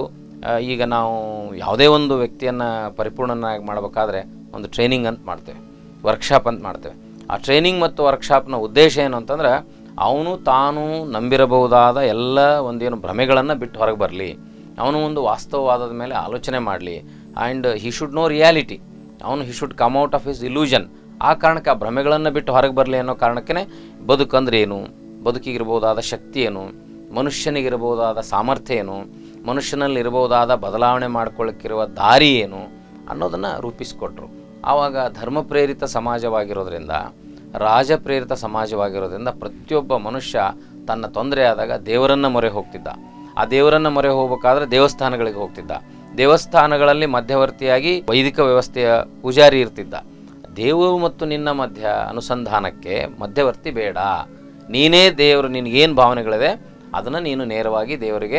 ಆ, ಈಗ ನಾವು ಯಾವುದೇ ಒಂದು ವ್ಯಕ್ತಿಯನ್ನು ಪರಿಪೂರ್ಣನಾಗಿ ಮಾಡಬೇಕಾದ್ರೆ ಒಂದು ಟ್ರೈನಿಂಗ್ ಅಂತ ಮಾಡ್ತೇವೆ ವರ್ಕ್ಶಾಪ್ ಅಂತ ಮಾಡ್ತೇವೆ ಆ ಟ್ರೈನಿಂಗ್ ಮತ್ತು ವರ್ಕ್ಶಾಪ್ನ ಉದ್ದೇಶ ಏನು ಅಂತಂದ್ರೆ ಅವನು ತಾನು ನಂಬಿರಬಹುದಾದ ಎಲ್ಲ ಒಂದೇನು ಭ್ರಮೆಗಳನ್ನು ಬಿಟ್ಟು ಹೊರಗೆ ಬರಲಿ ಅವನು ಒಂದು ವಾಸ್ತವವಾದದ ಮೇಲೆ ಆಲೋಚನೆ ಮಾಡಲಿ and he should know reality ಅವನು he should come out of his illusion ಆ ಕಾರಣಕ್ಕೆ ಆ ಭ್ರಮೆಗಳನ್ನು ಬಿಟ್ಟು ಹೊರಗೆ ಬರಲಿ ಅನ್ನೋ ಕಾರಣಕ್ಕೆ ಬದುಕಂದ್ರೆ ಏನು ಬದುಕಿಗಿರ್ಬೋದಾದ ಶಕ್ತಿ ಏನು ಮನುಷ್ಯನಿಗಿರಬಹುದಾದ ಸಾಮರ್ಥ್ಯ ಏನು ಮನುಷ್ಯನಲ್ಲಿ ಇರಬಹುದಾದ ಬದಲಾವಣೆ ಮಾಡ್ಕೊಳ್ಳೋಕ್ಕಿರುವ ದಾರಿ ಏನು ಅನ್ನೋದನ್ನು ರೂಪಿಸಿಕೊಟ್ರು ಆವಾಗ ಧರ್ಮ ಪ್ರೇರಿತ ಸಮಾಜವಾಗಿರೋದ್ರಿಂದ ರಾಜ ಪ್ರೇರಿತ ಸಮಾಜವಾಗಿರೋದ್ರಿಂದ ಪ್ರತಿಯೊಬ್ಬ ಮನುಷ್ಯ ತನ್ನ ತೊಂದರೆ ಆದಾಗ ದೇವರನ್ನ ಮೊರೆ ಹೋಗ್ತಿದ್ದ ಆ ದೇವರನ್ನ ಮೊರೆ ಹೋಗ್ಬೇಕಾದ್ರೆ ದೇವಸ್ಥಾನಗಳಿಗೆ ಹೋಗ್ತಿದ್ದ ದೇವಸ್ಥಾನಗಳಲ್ಲಿ ಮಧ್ಯವರ್ತಿಯಾಗಿ ವೈದಿಕ ವ್ಯವಸ್ಥೆಯ ಪೂಜಾರಿ ಇರ್ತಿದ್ದ ದೇವರು ಮತ್ತು ನಿನ್ನ ಮಧ್ಯ ಅನುಸಂಧಾನಕ್ಕೆ ಮಧ್ಯವರ್ತಿ ಬೇಡ ನೀನೇ ದೇವರು ನಿನಗೇನು ಭಾವನೆಗಳಿದೆ ಅದನ್ನು ನೀನು ನೇರವಾಗಿ ದೇವರಿಗೆ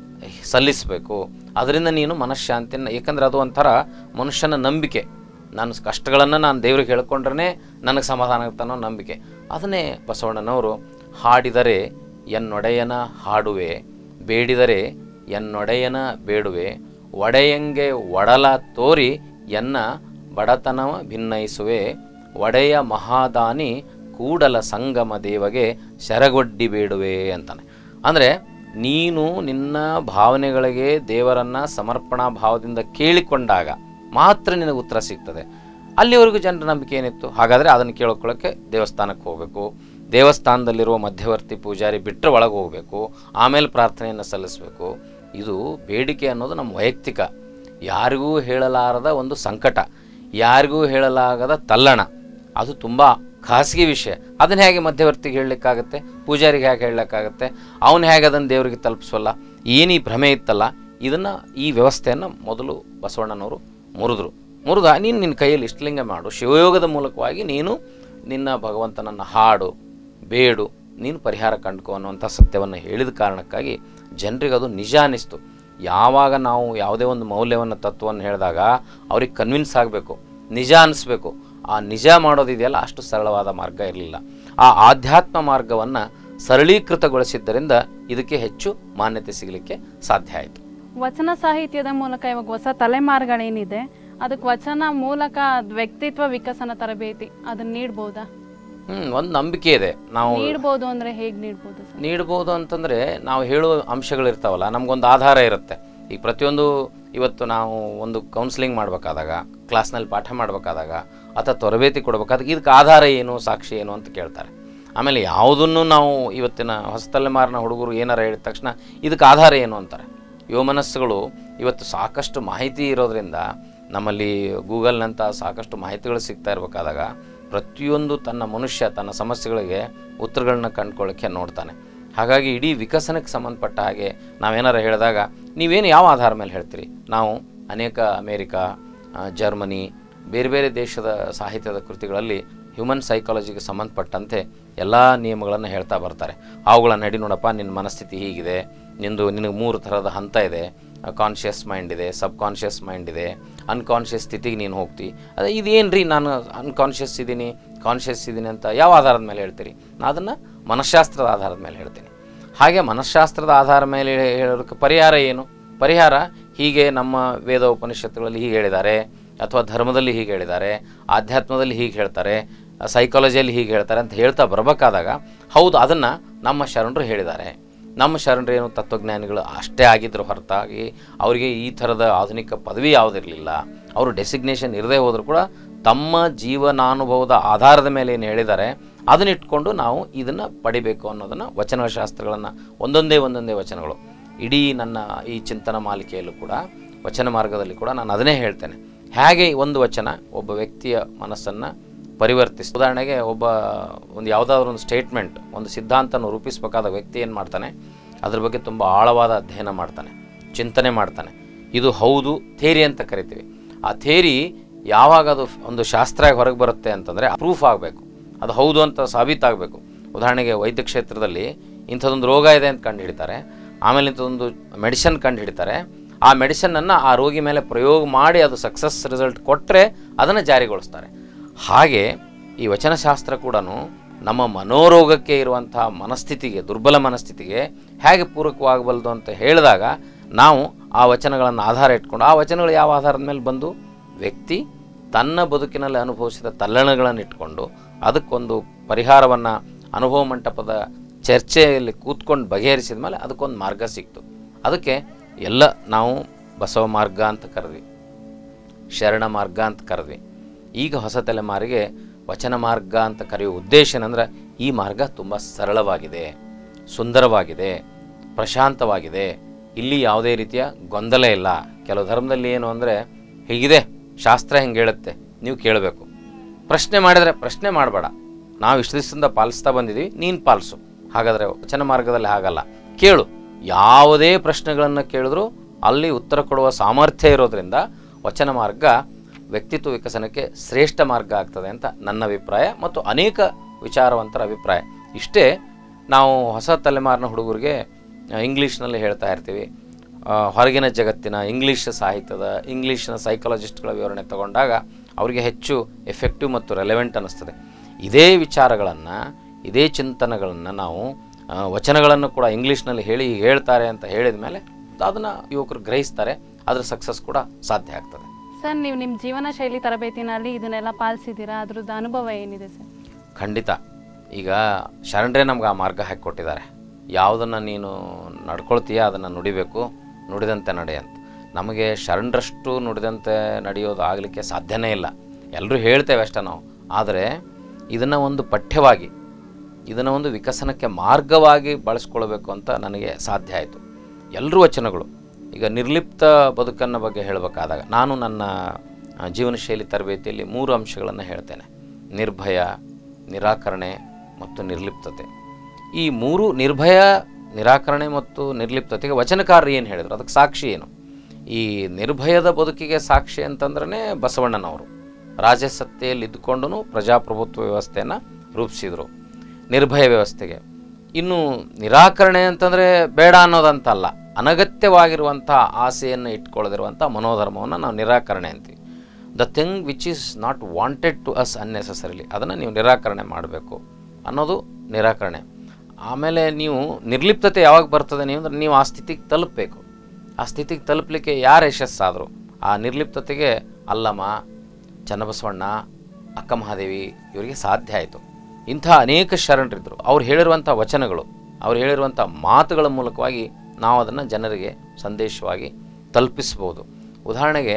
ಸಲ್ಲಿಸಬೇಕು ಅದರಿಂದ ನೀನು ಮನಃಶಾಂತಿನ ಏಕೆಂದರೆ ಅದು ಒಂಥರ ಮನುಷ್ಯನ ನಂಬಿಕೆ ನನ್ನ ಕಷ್ಟಗಳನ್ನು ನಾನು ದೇವ್ರಿಗೆ ಹೇಳ್ಕೊಂಡ್ರೆ ನನಗೆ ಸಮಾಧಾನ ಆಗುತ್ತೆ ಅನ್ನೋ ನಂಬಿಕೆ ಅದನ್ನೇ ಬಸವಣ್ಣನವರು ಹಾಡಿದರೆ ಎನ್ನೊಡೆಯನ ಹಾಡುವೆ ಬೇಡಿದರೆ ಎನ್ನೊಡೆಯನ ಬೇಡುವೆ ಒಡೆಯಂಗೆ ಒಡಲ ತೋರಿ ಎನ್ನ ಬಡತನವ ಭಿನ್ನಯಿಸುವೆ ಒಡೆಯ ಮಹಾದಾನಿ ಕೂಡಲ ಸಂಗಮ ದೇವಗೆ ಶರಗೊಡ್ಡಿ ಬೇಡುವೆ ಅಂತಾನೆ ಅಂದರೆ ನೀನು ನಿನ್ನ ಭಾವನೆಗಳಿಗೆ ದೇವರನ್ನ ಸಮರ್ಪಣಾ ಭಾವದಿಂದ ಕೇಳಿಕೊಂಡಾಗ ಮಾತ್ರ ನಿನಗೆ ಉತ್ತರ ಸಿಗ್ತದೆ ಅಲ್ಲಿವರೆಗೂ ಜನರ ನಂಬಿಕೆ ಏನಿತ್ತು ಹಾಗಾದರೆ ಅದನ್ನು ಕೇಳ್ಕೊಳ್ಳೋಕ್ಕೆ ದೇವಸ್ಥಾನಕ್ಕೆ ಹೋಗಬೇಕು ದೇವಸ್ಥಾನದಲ್ಲಿರುವ ಮಧ್ಯವರ್ತಿ ಪೂಜಾರಿ ಬಿಟ್ಟರೆ ಒಳಗೆ ಹೋಗಬೇಕು ಆಮೇಲೆ ಪ್ರಾರ್ಥನೆಯನ್ನು ಸಲ್ಲಿಸಬೇಕು ಇದು ಬೇಡಿಕೆ ಅನ್ನೋದು ನಮ್ಮ ವೈಯಕ್ತಿಕ ಯಾರಿಗೂ ಹೇಳಲಾರದ ಒಂದು ಸಂಕಟ ಯಾರಿಗೂ ಹೇಳಲಾಗದ ತಲ್ಲಣ ಅದು ತುಂಬ ಖಾಸಗಿ ವಿಷಯ ಅದನ್ನ ಹೇಗೆ ಮಧ್ಯವರ್ತಿಗೆ ಹೇಳಲಿಕ್ಕಾಗತ್ತೆ ಪೂಜಾರಿಗೆ ಹೇಗೆ ಹೇಳಲಿಕ್ಕಾಗತ್ತೆ ಅವನು ಹೇಗೆ ಅದನ್ನು ದೇವರಿಗೆ ತಲುಪಿಸೋಲ್ಲ ಏನು ಈ ಭ್ರಮೆ ಇತ್ತಲ್ಲ ಇದನ್ನು ಈ ವ್ಯವಸ್ಥೆಯನ್ನು ಮೊದಲು ಬಸವಣ್ಣನವರು ಮುರಿದ್ರು ಮುರಿದ ನೀನು ನಿನ್ನ ಕೈಯಲ್ಲಿ ಇಷ್ಟಲಿಂಗ ಮಾಡು ಶಿವಯೋಗದ ಮೂಲಕವಾಗಿ ನೀನು ನಿನ್ನ ಭಗವಂತನನ್ನು ಹಾಡು ಬೇಡು ನೀನು ಪರಿಹಾರ ಕಂಡ್ಕೊ ಅನ್ನುವಂಥ ಸತ್ಯವನ್ನು ಹೇಳಿದ ಕಾರಣಕ್ಕಾಗಿ ಜನರಿಗೆ ಅದು ನಿಜ ಅನ್ನಿಸ್ತು ಯಾವಾಗ ನಾವು ಯಾವುದೇ ಒಂದು ಮೌಲ್ಯವನ್ನು ತತ್ವವನ್ನು ಹೇಳಿದಾಗ ಅವ್ರಿಗೆ ಕನ್ವಿನ್ಸ್ ಆಗಬೇಕು ನಿಜ ಅನ್ನಿಸ್ಬೇಕು ಆ ನಿಜ ಮಾಡೋದಿದೆಯಲ್ಲ ಅಷ್ಟು ಸರಳವಾದ ಮಾರ್ಗ ಇರಲಿಲ್ಲ ಆ ಆಧ್ಯಾತ್ಮ ಮಾರ್ಗವನ್ನು ಸರಳೀಕೃತಗೊಳಿಸಿದ್ದರಿಂದ ಇದಕ್ಕೆ ಹೆಚ್ಚು ಮಾನ್ಯತೆ ಸಿಗಲಿಕ್ಕೆ ಸಾಧ್ಯ ಆಯಿತು ವಚನ ಸಾಹಿತ್ಯದ ಮೂಲಕ ಇವಾಗ ಹೊಸ ತಲೆಮಾರುಗಳೇನಿದೆ ಅದಕ್ಕೆ ವಚನ ಮೂಲಕ ಅದ್ ವ್ಯಕ್ತಿತ್ವ ವಿಕಸನ ತರಬೇತಿ ಅದನ್ನ ನೀಡ್ಬೋದಾ ಹ್ಮ್ ಒಂದು ನಂಬಿಕೆ ಇದೆ ನಾವು ನೀಡ್ಬೋದು ಅಂದ್ರೆ ಹೇಗ್ ನೀಡ್ಬೋದು ಸರ್ ನೀಡ್ಬೋದು ಅಂತಂದರೆ ನಾವು ಹೇಳುವ ಅಂಶಗಳಿರ್ತಾವಲ್ಲ ನಮಗೊಂದು ಆಧಾರ ಇರುತ್ತೆ ಈಗ ಪ್ರತಿಯೊಂದು ಇವತ್ತು ನಾವು ಒಂದು ಕೌನ್ಸಿಲಿಂಗ್ ಮಾಡಬೇಕಾದಾಗ ಕ್ಲಾಸ್ನಲ್ಲಿ ಪಾಠ ಮಾಡಬೇಕಾದಾಗ ಅಥವಾ ತರಬೇತಿ ಕೊಡಬೇಕಾದಾಗ ಇದಕ್ಕೆ ಆಧಾರ ಏನು ಸಾಕ್ಷಿ ಏನು ಅಂತ ಕೇಳ್ತಾರೆ ಆಮೇಲೆ ಯಾವುದನ್ನು ನಾವು ಇವತ್ತಿನ ಹೊಸ ತಲೆಮಾರಿನ ಹುಡುಗರು ಏನಾರ ಹೇಳಿದ ತಕ್ಷಣ ಇದಕ್ಕೆ ಆಧಾರ ಏನು ಅಂತಾರೆ ಯುವ ಮನಸ್ಸುಗಳು ಇವತ್ತು ಸಾಕಷ್ಟು ಮಾಹಿತಿ ಇರೋದ್ರಿಂದ ನಮ್ಮಲ್ಲಿ ಗೂಗಲ್ನಂಥ ಸಾಕಷ್ಟು ಮಾಹಿತಿಗಳು ಸಿಗ್ತಾ ಇರಬೇಕಾದಾಗ ಪ್ರತಿಯೊಂದು ತನ್ನ ಮನುಷ್ಯ ತನ್ನ ಸಮಸ್ಯೆಗಳಿಗೆ ಉತ್ತರಗಳನ್ನ ಕಂಡುಕೊಳ್ಳೋಕ್ಕೆ ನೋಡ್ತಾನೆ ಹಾಗಾಗಿ ಇಡೀ ವಿಕಸನಕ್ಕೆ ಸಂಬಂಧಪಟ್ಟ ಹಾಗೆ ನಾವೇನಾರು ಹೇಳಿದಾಗ ನೀವೇನು ಯಾವ ಆಧಾರ ಮೇಲೆ ಹೇಳ್ತೀರಿ ನಾವು ಅನೇಕ ಅಮೇರಿಕಾ ಆ, ಜರ್ಮನಿ ಬೇರೆ ಬೇರೆ ದೇಶದ ಸಾಹಿತ್ಯದ ಕೃತಿಗಳಲ್ಲಿ ಹ್ಯೂಮನ್ ಸೈಕಾಲಜಿಗೆ ಸಂಬಂಧಪಟ್ಟಂತೆ ಎಲ್ಲ ನಿಯಮಗಳನ್ನು ಹೇಳ್ತಾ ಬರ್ತಾರೆ ಅವುಗಳ ನಡಿ ನೋಡಪ್ಪ ನಿನ್ನ ಮನಸ್ಥಿತಿ ಹೀಗಿದೆ ನಿಂದು ನಿನಗೆ ಮೂರು ಥರದ ಹಂತ ಇದೆ ಕಾನ್ಷಿಯಸ್ ಮೈಂಡ್ ಇದೆ ಸಬ್ ಕಾನ್ಷಿಯಸ್ ಮೈಂಡ್ ಇದೆ ಅನ್ಕಾನ್ಷಿಯಸ್ ಸ್ಥಿತಿಗೆ ನೀನು ಹೋಗ್ತಿ ಅದೇ ಇದೇನು ರೀ ನಾನು ಅನ್ಕಾನ್ಷಿಯಸ್ ಇದ್ದೀನಿ ಕಾನ್ಷಿಯಸ್ ಇದ್ದೀನಿ ಅಂತ ಯಾವ ಆಧಾರದ ಮೇಲೆ ಹೇಳ್ತೀರಿ ನಾನು ಅದನ್ನು ಮನಃಶಾಸ್ತ್ರದ ಆಧಾರದ ಮೇಲೆ ಹೇಳ್ತೀನಿ ಹಾಗೆ ಮನಃಶಾಸ್ತ್ರದ ಆಧಾರ ಮೇಲೆ ಹೇಳೋದಕ್ಕೆ ಪರಿಹಾರ ಏನು ಪರಿಹಾರ ಹೀಗೆ ನಮ್ಮ ವೇದ ಉಪನಿಷತ್ತುಗಳಲ್ಲಿ ಹೀಗೆ ಹೇಳಿದ್ದಾರೆ ಅಥವಾ ಧರ್ಮದಲ್ಲಿ ಹೀಗೆ ಹೇಳಿದ್ದಾರೆ ಆಧ್ಯಾತ್ಮದಲ್ಲಿ ಹೀಗೆ ಹೇಳ್ತಾರೆ ಸೈಕಾಲಜಿಯಲ್ಲಿ ಹೀಗೆ ಹೇಳ್ತಾರೆ ಅಂತ ಹೇಳ್ತಾ ಬರಬೇಕಾದಾಗ ಹೌದು ಅದನ್ನು ನಮ್ಮ ಶರಣರು ಹೇಳಿದ್ದಾರೆ ನಮ್ಮ ಶರಣರು ಏನು ತತ್ವಜ್ಞಾನಿಗಳು ಅಷ್ಟೇ ಆಗಿದ್ರು ಹೊರತಾಗಿ ಅವರಿಗೆ ಈ ಥರದ ಆಧುನಿಕ ಪದವಿ ಯಾವುದಿರಲಿಲ್ಲ ಅವರು ಡೆಸಿಗ್ನೇಷನ್ ಇರದೇ ಹೋದರೂ ಕೂಡ ತಮ್ಮ ಜೀವನಾನುಭವದ ಆಧಾರದ ಮೇಲೆ ಏನು ಹೇಳಿದ್ದಾರೆ ಅದನ್ನ ಇಟ್ಕೊಂಡು ನಾವು ಇದನ್ನು ಪಡಿಬೇಕು ಅನ್ನೋದನ್ನು ವಚನಶಾಸ್ತ್ರಗಳನ್ನು ಒಂದೊಂದೇ ಒಂದೊಂದೇ ವಚನಗಳು ಇಡೀ ನನ್ನ ಈ ಚಿಂತನ ಮಾಲಿಕೆಯಲ್ಲೂ ಕೂಡ ವಚನ ಮಾರ್ಗದಲ್ಲಿ ಕೂಡ ನಾನು ಅದನ್ನೇ ಹೇಳ್ತೇನೆ ಹೇಗೆ ಒಂದು ವಚನ ಒಬ್ಬ ವ್ಯಕ್ತಿಯ ಮನಸ್ಸನ್ನು ಪರಿವರ್ತಿಸಿ ಉದಾಹರಣೆಗೆ ಒಬ್ಬ ಒಂದು ಯಾವುದಾದ್ರೂ ಒಂದು ಸ್ಟೇಟ್ಮೆಂಟ್ ಒಂದು ಸಿದ್ಧಾಂತನ ರೂಪಿಸಬೇಕಾದ ವ್ಯಕ್ತಿ ಏನು ಮಾಡ್ತಾನೆ ಅದ್ರ ಬಗ್ಗೆ ತುಂಬ ಆಳವಾದ ಅಧ್ಯಯನ ಮಾಡ್ತಾನೆ ಚಿಂತನೆ ಮಾಡ್ತಾನೆ ಇದು ಹೌದು ಥೇರಿ ಅಂತ ಕರಿತೀವಿ ಆ ಥೇರಿ ಯಾವಾಗ ಅದು ಒಂದು ಶಾಸ್ತ್ರ ಹೊರಗೆ ಬರುತ್ತೆ ಅಂತಂದರೆ ಪ್ರೂಫ್ ಆಗಬೇಕು ಅದು ಹೌದು ಅಂತ ಸಾಬೀತಾಗಬೇಕು ಉದಾಹರಣೆಗೆ ವೈದ್ಯ ಕ್ಷೇತ್ರದಲ್ಲಿ ಇಂಥದ್ದೊಂದು ರೋಗ ಇದೆ ಅಂತ ಕಂಡು ಹಿಡಿತಾರೆ ಆಮೇಲೆ ಇಂಥದ್ದೊಂದು ಮೆಡಿಸಿನ್ ಕಂಡು ಹಿಡಿತಾರೆ ಆ ಮೆಡಿಸಿನನ್ನು ಆ ರೋಗಿ ಮೇಲೆ ಪ್ರಯೋಗ ಮಾಡಿ ಅದು ಸಕ್ಸಸ್ ರಿಸಲ್ಟ್ ಕೊಟ್ಟರೆ ಅದನ್ನು ಜಾರಿಗೊಳಿಸ್ತಾರೆ ಹಾಗೆ ಈ ವಚನಶಾಸ್ತ್ರ ಕೂಡ ನಮ್ಮ ಮನೋರೋಗಕ್ಕೆ ಇರುವಂತಹ ಮನಸ್ಥಿತಿಗೆ ದುರ್ಬಲ ಮನಸ್ಥಿತಿಗೆ ಹೇಗೆ ಪೂರಕವಾಗಬಲ್ಲದು ಅಂತ ಹೇಳಿದಾಗ ನಾವು ಆ ವಚನಗಳನ್ನು ಆಧಾರ ಇಟ್ಕೊಂಡು ಆ ವಚನಗಳು ಯಾವ ಆಧಾರದ ಮೇಲೆ ಬಂದು ವ್ಯಕ್ತಿ ತನ್ನ ಬದುಕಿನಲ್ಲಿ ಅನುಭವಿಸಿದ ತಲ್ಲಣಗಳನ್ನು ಇಟ್ಕೊಂಡು ಅದಕ್ಕೊಂದು ಪರಿಹಾರವನ್ನು ಅನುಭವ ಮಂಟಪದ ಚರ್ಚೆಯಲ್ಲಿ ಕೂತ್ಕೊಂಡು ಬಗೆಹರಿಸಿದ ಮೇಲೆ ಅದಕ್ಕೊಂದು ಮಾರ್ಗ ಸಿಕ್ತು ಅದಕ್ಕೆ ಎಲ್ಲ ನಾವು ಬಸವ ಮಾರ್ಗ ಅಂತ ಕರೆದ್ವಿ ಶರಣ ಮಾರ್ಗ ಅಂತ ಕರೆದ್ವಿ ಈಗ ಹೊಸ ತಲೆಮಾರಿಗೆ ವಚನ ಮಾರ್ಗ ಅಂತ ಕರೆಯುವ ಉದ್ದೇಶ ಏನಂದ್ರೆ ಈ ಮಾರ್ಗ ತುಂಬ ಸರಳವಾಗಿದೆ ಸುಂದರವಾಗಿದೆ ಪ್ರಶಾಂತವಾಗಿದೆ ಇಲ್ಲಿ ಯಾವುದೇ ರೀತಿಯ ಗೊಂದಲ ಇಲ್ಲ ಕೆಲವು ಧರ್ಮದಲ್ಲಿ ಏನು ಅಂದರೆ ಹೀಗಿದೆ ಶಾಸ್ತ್ರ ಹೆಂಗೆ ಹೇಳುತ್ತೆ ನೀವು ಕೇಳಬೇಕು ಪ್ರಶ್ನೆ ಮಾಡಿದರೆ ಪ್ರಶ್ನೆ ಮಾಡಬೇಡ ನಾವು ಇಷ್ಟು ದಿವಸದಿಂದ ಪಾಲಿಸ್ತಾ ಬಂದಿದ್ದೀವಿ ನೀನು ಪಾಲಿಸು ಹಾಗಾದರೆ ವಚನ ಮಾರ್ಗದಲ್ಲಿ ಹಾಗಲ್ಲ ಕೇಳು ಯಾವುದೇ ಪ್ರಶ್ನೆಗಳನ್ನು ಕೇಳಿದ್ರು ಅಲ್ಲಿ ಉತ್ತರ ಕೊಡುವ ಸಾಮರ್ಥ್ಯ ಇರೋದ್ರಿಂದ ವಚನ ಮಾರ್ಗ ವ್ಯಕ್ತಿತ್ವ ವಿಕಸನಕ್ಕೆ ಶ್ರೇಷ್ಠ ಮಾರ್ಗ ಆಗ್ತದೆ ಅಂತ ನನ್ನ ಅಭಿಪ್ರಾಯ ಮತ್ತು ಅನೇಕ ವಿಚಾರವಂತರ ಅಭಿಪ್ರಾಯ ಇಷ್ಟೇ ನಾವು ಹೊಸ ತಲೆಮಾರಿನ ಹುಡುಗರಿಗೆ ಆ, ಇಂಗ್ಲೀಷ್ನಲ್ಲಿ ಹೇಳ್ತಾ ಇರ್ತೀವಿ ಆ, ಹೊರಗಿನ ಜಗತ್ತಿನ ಇಂಗ್ಲೀಷ್ ಸಾಹಿತ್ಯದ ಇಂಗ್ಲೀಷ್ನ ಸೈಕಾಲಜಿಸ್ಟ್ಗಳ ವಿವರಣೆ ತಗೊಂಡಾಗ ಅವರಿಗೆ ಹೆಚ್ಚು ಎಫೆಕ್ಟಿವ್ ಮತ್ತು ರೆಲೆವೆಂಟ್ ಅನ್ನಿಸ್ತದೆ ಇದೇ ವಿಚಾರಗಳನ್ನು ಇದೇ ಚಿಂತನೆಗಳನ್ನು ನಾವು ಆ, ವಚನಗಳನ್ನು ಕೂಡ ಇಂಗ್ಲೀಷ್ನಲ್ಲಿ ಹೇಳಿ ಹೀಗೆ ಹೇಳ್ತಾರೆ ಅಂತ ಹೇಳಿದ ಮೇಲೆ ಅದನ್ನು ಯುವಕರು ಗ್ರಹಿಸ್ತಾರೆ ಅದರ ಸಕ್ಸಸ್ ಕೂಡ ಸಾಧ್ಯ ಆಗ್ತದೆ ಸರ್ ನೀವು ನಿಮ್ಮ ಜೀವನ ಶೈಲಿ ತರಬೇತಿನಲ್ಲಿ ಇದನ್ನೆಲ್ಲ ಪಾಲಿಸಿದ್ದೀರಾ ಅದ್ರದ್ದು ಅನುಭವ ಏನಿದೆ ಸರ್ ಖಂಡಿತ ಈಗ ಶರಣರೇ ನಮ್ಗೆ ಆ ಮಾರ್ಗ ಹಾಕಿಕೊಟ್ಟಿದ್ದಾರೆ ಯಾವುದನ್ನು ನೀನು ನಡ್ಕೊಳ್ತೀಯ ಅದನ್ನು ನುಡಿಬೇಕು ನುಡಿದಂತೆ ನಡೆ ಅಂತ ನಮಗೆ ಶರಣರಷ್ಟು ನುಡಿದಂತೆ ನಡೆಯೋದು ಆಗಲಿಕ್ಕೆ ಸಾಧ್ಯನೇ ಇಲ್ಲ ಎಲ್ಲರೂ ಹೇಳ್ತೇವೆ ಅಷ್ಟೇ ನಾವು ಆದರೆ ಇದನ್ನು ಒಂದು ಪಠ್ಯವಾಗಿ ಇದನ್ನು ಒಂದು ವಿಕಸನಕ್ಕೆ ಮಾರ್ಗವಾಗಿ ಬಳಸ್ಕೊಳ್ಬೇಕು ಅಂತ ನನಗೆ ಸಾಧ್ಯ ಆಯಿತು ಎಲ್ಲರೂ ವಚನಗಳು ಈಗ ನಿರ್ಲಿಪ್ತ ಬದುಕನ್ನು ಬಗ್ಗೆ ಹೇಳಬೇಕಾದಾಗ ನಾನು ನನ್ನ ಆ, ಜೀವನ ಶೈಲಿ ತರಬೇತಿಯಲ್ಲಿ ಮೂರು ಅಂಶಗಳನ್ನು ಹೇಳ್ತೇನೆ ನಿರ್ಭಯ ನಿರಾಕರಣೆ ಮತ್ತು ನಿರ್ಲಿಪ್ತತೆ ಈ ಮೂರು ನಿರ್ಭಯ ನಿರಾಕರಣೆ ಮತ್ತು ನಿರ್ಲಿಪ್ತತೆಗೆ ವಚನಕಾರರು ಏನು ಹೇಳಿದರು ಅದಕ್ಕೆ ಸಾಕ್ಷಿ ಏನು ಈ ನಿರ್ಭಯದ ಬದುಕಿಗೆ ಸಾಕ್ಷಿ ಅಂತಂದ್ರೆ ಬಸವಣ್ಣನವರು ರಾಜಸತ್ತೆಯಲ್ಲಿ ಇದ್ದುಕೊಂಡು ಪ್ರಜಾಪ್ರಭುತ್ವ ವ್ಯವಸ್ಥೆಯನ್ನು ರೂಪಿಸಿದರು ನಿರ್ಭಯ ವ್ಯವಸ್ಥೆಗೆ ಇನ್ನು ನಿರಾಕರಣೆ ಅಂತಂದರೆ ಬೇಡ ಅನ್ನೋದಂತಲ್ಲ ಅನಗತ್ಯವಾಗಿರುವಂಥ ಆಸೆಯನ್ನು ಇಟ್ಕೊಳ್ಳದಿರುವಂಥ ಮನೋಧರ್ಮವನ್ನು ನಾವು ನಿರಾಕರಣೆ ಅಂತೀವಿ the thing which is not wanted to us unnecessarily ಅದನ್ನು ನೀವು ನಿರಾಕರಣೆ ಮಾಡಬೇಕು ಅನ್ನೋದು ನಿರಾಕರಣೆ ಆಮೇಲೆ ನೀವು ನಿರ್ಲಿಪ್ತತೆ ಯಾವಾಗ ಬರ್ತದೆ ನೀವು ಅಂದ್ರೆ ನೀವು ಆ ಸ್ಥಿತಿಗೆ ತಲುಪಬೇಕು ಆ ಸ್ಥಿತಿಗೆ ತಲುಪಲಿಕ್ಕೆ ಯಾರು ಯಶಸ್ಸಾದರು ಆ ನಿರ್ಲಿಪ್ತತೆಗೆ ಅಲ್ಲಮ್ಮ ಚನ್ನಬಸವಣ್ಣ ಅಕ್ಕ ಮಹಾದೇವಿ ಇವರಿಗೆ ಸಾಧ್ಯ ಆಯಿತು ಇಂಥ ಅನೇಕ ಶರಣರಿದ್ದರು ಅವ್ರು ಹೇಳಿರುವಂಥ ವಚನಗಳು ಅವ್ರು ಹೇಳಿರುವಂಥ ಮಾತುಗಳ ಮೂಲಕವಾಗಿ ನಾವು ಅದನ್ನು ಜನರಿಗೆ ಸಂದೇಶವಾಗಿ ತಲುಪಿಸ್ಬೋದು ಉದಾಹರಣೆಗೆ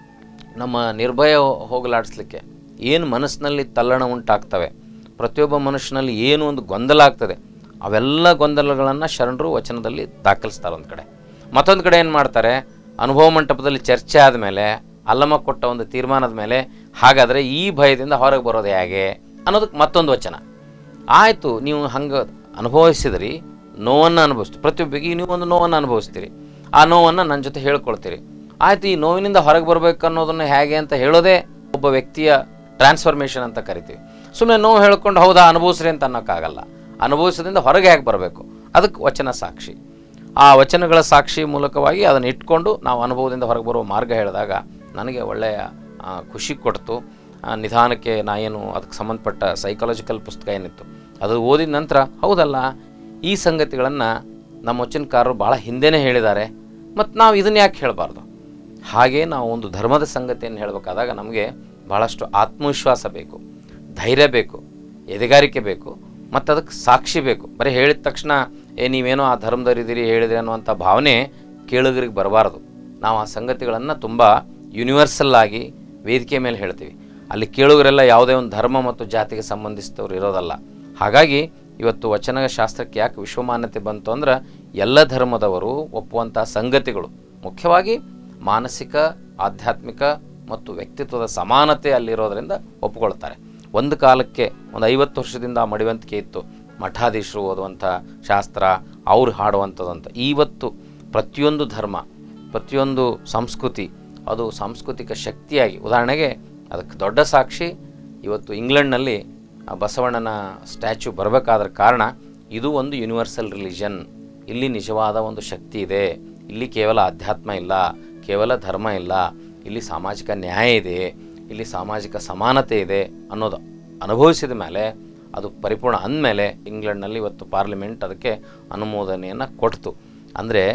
ನಮ್ಮ ನಿರ್ಭಯ ಹೋಗಲಾಡಿಸ್ಲಿಕ್ಕೆ ಏನು ಮನಸ್ಸಿನಲ್ಲಿ ತಲ್ಲಣ ಉಂಟಾಗ್ತವೆ ಪ್ರತಿಯೊಬ್ಬ ಮನುಷ್ಯನಲ್ಲಿ ಏನು ಒಂದು ಗೊಂದಲ ಆಗ್ತದೆ ಅವೆಲ್ಲ ಗೊಂದಲಗಳನ್ನು ಶರಣರು ವಚನದಲ್ಲಿ ದಾಖಲಿಸ್ತಾರೆ ಒಂದು ಕಡೆ ಮತ್ತೊಂದು ಕಡೆ ಏನು ಮಾಡ್ತಾರೆ ಅನುಭವ ಮಂಟಪದಲ್ಲಿ ಚರ್ಚೆ ಆದಮೇಲೆ ಅಲ್ಲಮ್ಮ ಕೊಟ್ಟ ಒಂದು ತೀರ್ಮಾನದ ಮೇಲೆ ಹಾಗಾದರೆ ಈ ಭಯದಿಂದ ಹೊರಗೆ ಬರೋದು ಹೇಗೆ ಅನ್ನೋದಕ್ಕೆ ಮತ್ತೊಂದು ವಚನ ಆಯಿತು ನೀವು ಹಂಗೆ ಅನುಭವಿಸಿದ್ರಿ ನೋವನ್ನು ಅನುಭವಿಸ್ತೀರಿ ಪ್ರತಿಯೊಬ್ಬರಿಗೆ ನೀವು ಒಂದು ನೋವನ್ನು ಅನುಭವಿಸ್ತೀರಿ ಆ ನೋವನ್ನು ನನ್ನ ಜೊತೆ ಹೇಳ್ಕೊಳ್ತೀರಿ ಆಯ್ತು ಈ ನೋವಿನಿಂದ ಹೊರಗೆ ಬರ್ಬೇಕು ಅನ್ನೋದನ್ನು ಹೇಗೆ ಅಂತ ಹೇಳೋದೇ ಒಬ್ಬ ವ್ಯಕ್ತಿಯ ಟ್ರಾನ್ಸ್ಫಾರ್ಮೇಷನ್ ಅಂತ ಕರಿತೀವಿ ಸುಮ್ಮನೆ ನೋವು ಹೇಳ್ಕೊಂಡು ಹೌದಾ ಅನುಭವಿಸ್ರಿ ಅಂತ ಅನ್ನೋಕ್ಕಾಗಲ್ಲ ಅನುಭವಿಸೋದ್ರಿಂದ ಹೊರಗೆ ಹೇಗೆ ಬರಬೇಕು ಅದಕ್ಕೆ ವಚನ ಸಾಕ್ಷಿ ಆ ವಚನಗಳ ಸಾಕ್ಷಿ ಮೂಲಕವಾಗಿ ಅದನ್ನು ಇಟ್ಕೊಂಡು ನಾವು ಅನುಭವದಿಂದ ಹೊರಗೆ ಬರುವ ಮಾರ್ಗ ಹೇಳಿದಾಗ ನನಗೆ ಒಳ್ಳೆಯ ಆ, ಖುಷಿ ಕೊಡ್ತು ಆ, ನಿಧಾನಕ್ಕೆ ನಾ ಏನು ಅದಕ್ಕೆ ಸಂಬಂಧಪಟ್ಟ ಸೈಕಾಲಜಿಕಲ್ ಪುಸ್ತಕ ಏನಿತ್ತು ಅದು ಓದಿದ ನಂತರ ಹೌದಲ್ಲ ಈ ಸಂಗತಿಗಳನ್ನು ನಮ್ಮ ವಚನಕಾರರು ಭಾಳ ಹಿಂದೆನೇ ಹೇಳಿದ್ದಾರೆ ಮತ್ತು ನಾವು ಇದನ್ನು ಯಾಕೆ ಹೇಳಬಾರ್ದು ಹಾಗೆ ನಾವು ಒಂದು ಧರ್ಮದ ಸಂಗತಿಯನ್ನು ಹೇಳಬೇಕಾದಾಗ ನಮಗೆ ಭಾಳಷ್ಟು ಆತ್ಮವಿಶ್ವಾಸ ಬೇಕು ಧೈರ್ಯ ಬೇಕು ಎದೆಗಾರಿಕೆ ಬೇಕು ಮತ್ತು ಅದಕ್ಕೆ ಸಾಕ್ಷಿ ಬೇಕು ಬರೀ ಹೇಳಿದ ತಕ್ಷಣ ಏ ನೀವೇನೋ ಆ ಧರ್ಮದವರಿದ್ದೀರಿ ಹೇಳಿದ್ರಿ ಅನ್ನುವಂಥ ಭಾವನೆ ಕೇಳುಗರಿಗೆ ಬರಬಾರ್ದು ನಾವು ಆ ಸಂಗತಿಗಳನ್ನು ತುಂಬ ಯೂನಿವರ್ಸಲ್ ಆಗಿ ವೇದಿಕೆ ಮೇಲೆ ಹೇಳ್ತೀವಿ ಅಲ್ಲಿ ಕೇಳುಗರೆಲ್ಲ ಯಾವುದೇ ಒಂದು ಧರ್ಮ ಮತ್ತು ಜಾತಿಗೆ ಸಂಬಂಧಿಸಿದವರು ಇರೋದಲ್ಲ ಹಾಗಾಗಿ ಇವತ್ತು ವಚನ ಶಾಸ್ತ್ರಕ್ಕೆ ಯಾಕೆ ವಿಶ್ವಮಾನ್ಯತೆ ಬಂತು ಅಂದ್ರೆ ಎಲ್ಲ ಧರ್ಮದವರು ಒಪ್ಪುವಂಥ ಸಂಗತಿಗಳು ಮುಖ್ಯವಾಗಿ ಮಾನಸಿಕ ಆಧ್ಯಾತ್ಮಿಕ ಮತ್ತು ವ್ಯಕ್ತಿತ್ವದ ಸಮಾನತೆ ಅಲ್ಲಿರೋದ್ರಿಂದ ಒಪ್ಪಿಕೊಳ್ತಾರೆ ಒಂದು ಕಾಲಕ್ಕೆ ಒಂದು ಐವತ್ತು ವರ್ಷದಿಂದ ಆ ಮಡಿವಂತಿಕೆ ಇತ್ತು ಮಠಾಧೀಶರು ಓದುವಂಥ ಶಾಸ್ತ್ರ ಅವ್ರು ಹಾಡುವಂಥದ್ದಂತ ಇವತ್ತು ಪ್ರತಿಯೊಂದು ಧರ್ಮ ಪ್ರತಿಯೊಂದು ಸಂಸ್ಕೃತಿ ಅದು ಸಾಂಸ್ಕೃತಿಕ ಶಕ್ತಿಯಾಗಿ ಉದಾಹರಣೆಗೆ ಅದಕ್ಕೆ ದೊಡ್ಡ ಸಾಕ್ಷಿ ಇವತ್ತು ಇಂಗ್ಲೆಂಡ್ನಲ್ಲಿ ಆ ಬಸವಣ್ಣನ ಸ್ಟ್ಯಾಚ್ಯೂ ಬರಬೇಕಾದ್ರ ಕಾರಣ ಇದು ಒಂದು ಯೂನಿವರ್ಸಲ್ ರಿಲಿಜನ್ ಇಲ್ಲಿ ನಿಜವಾದ ಒಂದು ಶಕ್ತಿ ಇದೆ ಇಲ್ಲಿ ಕೇವಲ ಅಧ್ಯಾತ್ಮ ಇಲ್ಲ ಕೇವಲ ಧರ್ಮ ಇಲ್ಲ ಇಲ್ಲಿ ಸಾಮಾಜಿಕ ನ್ಯಾಯ ಇದೆ ಇಲ್ಲಿ ಸಾಮಾಜಿಕ ಸಮಾನತೆ ಇದೆ ಅನ್ನೋದು ಅನುಭವಿಸಿದ ಮೇಲೆ ಅದು ಪರಿಪೂರ್ಣ ಅಂದಮೇಲೆ ಇಂಗ್ಲೆಂಡ್ನಲ್ಲಿ ಇವತ್ತು ಪಾರ್ಲಿಮೆಂಟ್ ಅದಕ್ಕೆ ಅನುಮೋದನೆಯನ್ನು ಕೊಡ್ತು ಅಂದರೆ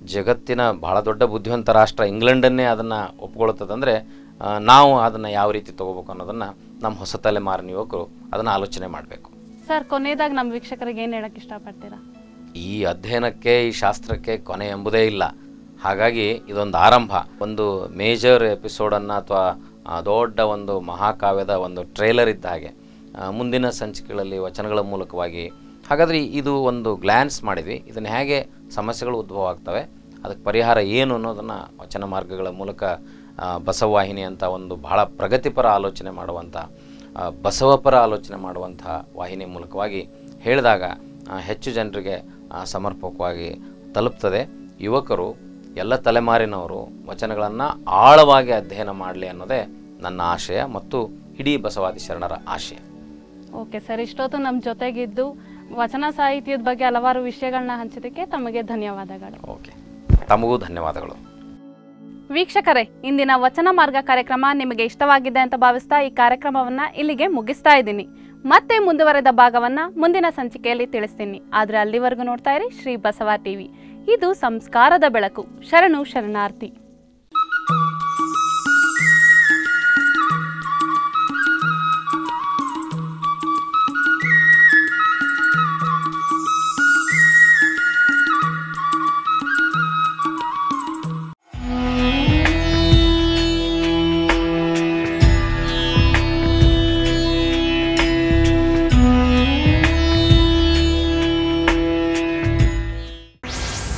ಜಗತ್ತಿನ ಬಹಳ ದೊಡ್ಡ ಬುದ್ಧಿವಂತ ರಾಷ್ಟ್ರ ಇಂಗ್ಲೆಂಡನ್ನೇ ಅದನ್ನು ಒಪ್ಕೊಳ್ತದಂದರೆ ಆ, ನಾವು ಅದನ್ನು ಯಾವ ರೀತಿ ತೊಗೋಬೇಕು ಅನ್ನೋದನ್ನು ನಮ್ಮ ಹೊಸ ತಲೆಮಾರಿನ ಯುವಕರು ಅದನ್ನು ಆಲೋಚನೆ ಮಾಡಬೇಕು ಸರ್ ಕೊನೆಯದಾಗಿ ನಮ್ಮ ವೀಕ್ಷಕರಿಗೆ ಏನು ಹೇಳಕ್ಕೆ ಇಷ್ಟಪಡ್ತೀರಾ ಈ ಅಧ್ಯಯನಕ್ಕೆ ಈ ಶಾಸ್ತ್ರಕ್ಕೆ ಕೊನೆ ಎಂಬುದೇ ಇಲ್ಲ ಹಾಗಾಗಿ ಇದೊಂದು ಆರಂಭ ಒಂದು ಮೇಜರ್ ಎಪಿಸೋಡನ್ನು ಅಥವಾ ದೊಡ್ಡ ಒಂದು ಮಹಾಕಾವ್ಯದ ಒಂದು ಟ್ರೇಲರ್ ಇದ್ದ ಹಾಗೆ ಆ, ಮುಂದಿನ ಸಂಚಿಕೆಗಳಲ್ಲಿ ವಚನಗಳ ಮೂಲಕವಾಗಿ ಹಾಗಾದರೆ ಇದು ಒಂದು ಗ್ಲ್ಯಾನ್ಸ್ ಮಾಡಿದ್ವಿ ಇದನ್ನು ಹೇಗೆ ಸಮಸ್ಯೆಗಳು ಉದ್ಭವ ಆಗ್ತವೆ ಅದಕ್ಕೆ ಪರಿಹಾರ ಏನು ಅನ್ನೋದನ್ನು ವಚನ ಮಾರ್ಗಗಳ ಮೂಲಕ ಆ, ಬಸವವಾಹಿನಿ ಅಂತ ಒಂದು ಬಹಳ ಪ್ರಗತಿಪರ ಆಲೋಚನೆ ಮಾಡುವಂಥ ಆ, ಬಸವಪರ ಆಲೋಚನೆ ಮಾಡುವಂಥ ವಾಹಿನಿ ಮೂಲಕವಾಗಿ ಹೇಳಿದಾಗ ಆ, ಹೆಚ್ಚು ಜನರಿಗೆ ಆ, ಸಮರ್ಪಕವಾಗಿ ತಲುಪ್ತದೆ ಯುವಕರು ಎಲ್ಲ ತಲೆಮಾರಿನವರು ವಚನಗಳನ್ನು ಆಳವಾಗಿ ಅಧ್ಯಯನ ಮಾಡಲಿ ಅನ್ನೋದೇ ನನ್ನ ಆಶಯ ಮತ್ತು ಇಡೀ ಬಸವಾದಿ ಶರಣರ ಆಶಯ ಓಕೆ ಸರ್ ಇಷ್ಟೊತ್ತು ನಮ್ಮ ಜೊತೆಗಿದ್ದು ವಚನ ಸಾಹಿತ್ಯದ ಬಗ್ಗೆ ಹಲವಾರು ವಿಷಯಗಳನ್ನ ಹಂಚಿದ್ದಕ್ಕೆ ತಮಗೆ ಧನ್ಯವಾದಗಳು ಓಕೆ ತಮಗೂ ಧನ್ಯವಾದಗಳು ವೀಕ್ಷಕರೇ ಇಂದಿನ ವಚನ ಮಾರ್ಗ ಕಾರ್ಯಕ್ರಮ ನಿಮಗೆ ಇಷ್ಟವಾಗಿದೆ ಅಂತ ಭಾವಿಸ್ತಾ ಈ ಕಾರ್ಯಕ್ರಮವನ್ನ ಇಲ್ಲಿಗೆ ಮುಗಿಸ್ತಾ ಇದ್ದೀನಿ ಮತ್ತೆ ಮುಂದುವರೆದ ಭಾಗವನ್ನ ಮುಂದಿನ ಸಂಚಿಕೆಯಲ್ಲಿ ತಿಳಿಸ್ತೀನಿ ಆದ್ರೆ ಅಲ್ಲಿವರೆಗೂ ನೋಡ್ತಾ ಇರಿ ಶ್ರೀ ಬಸವ ಟಿವಿ ಇದು ಸಂಸ್ಕಾರದ ಬೆಳಕು ಶರಣು ಶರಣಾರ್ಥಿ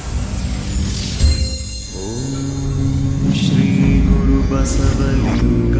श्रीगुरुबसवलिङ्ग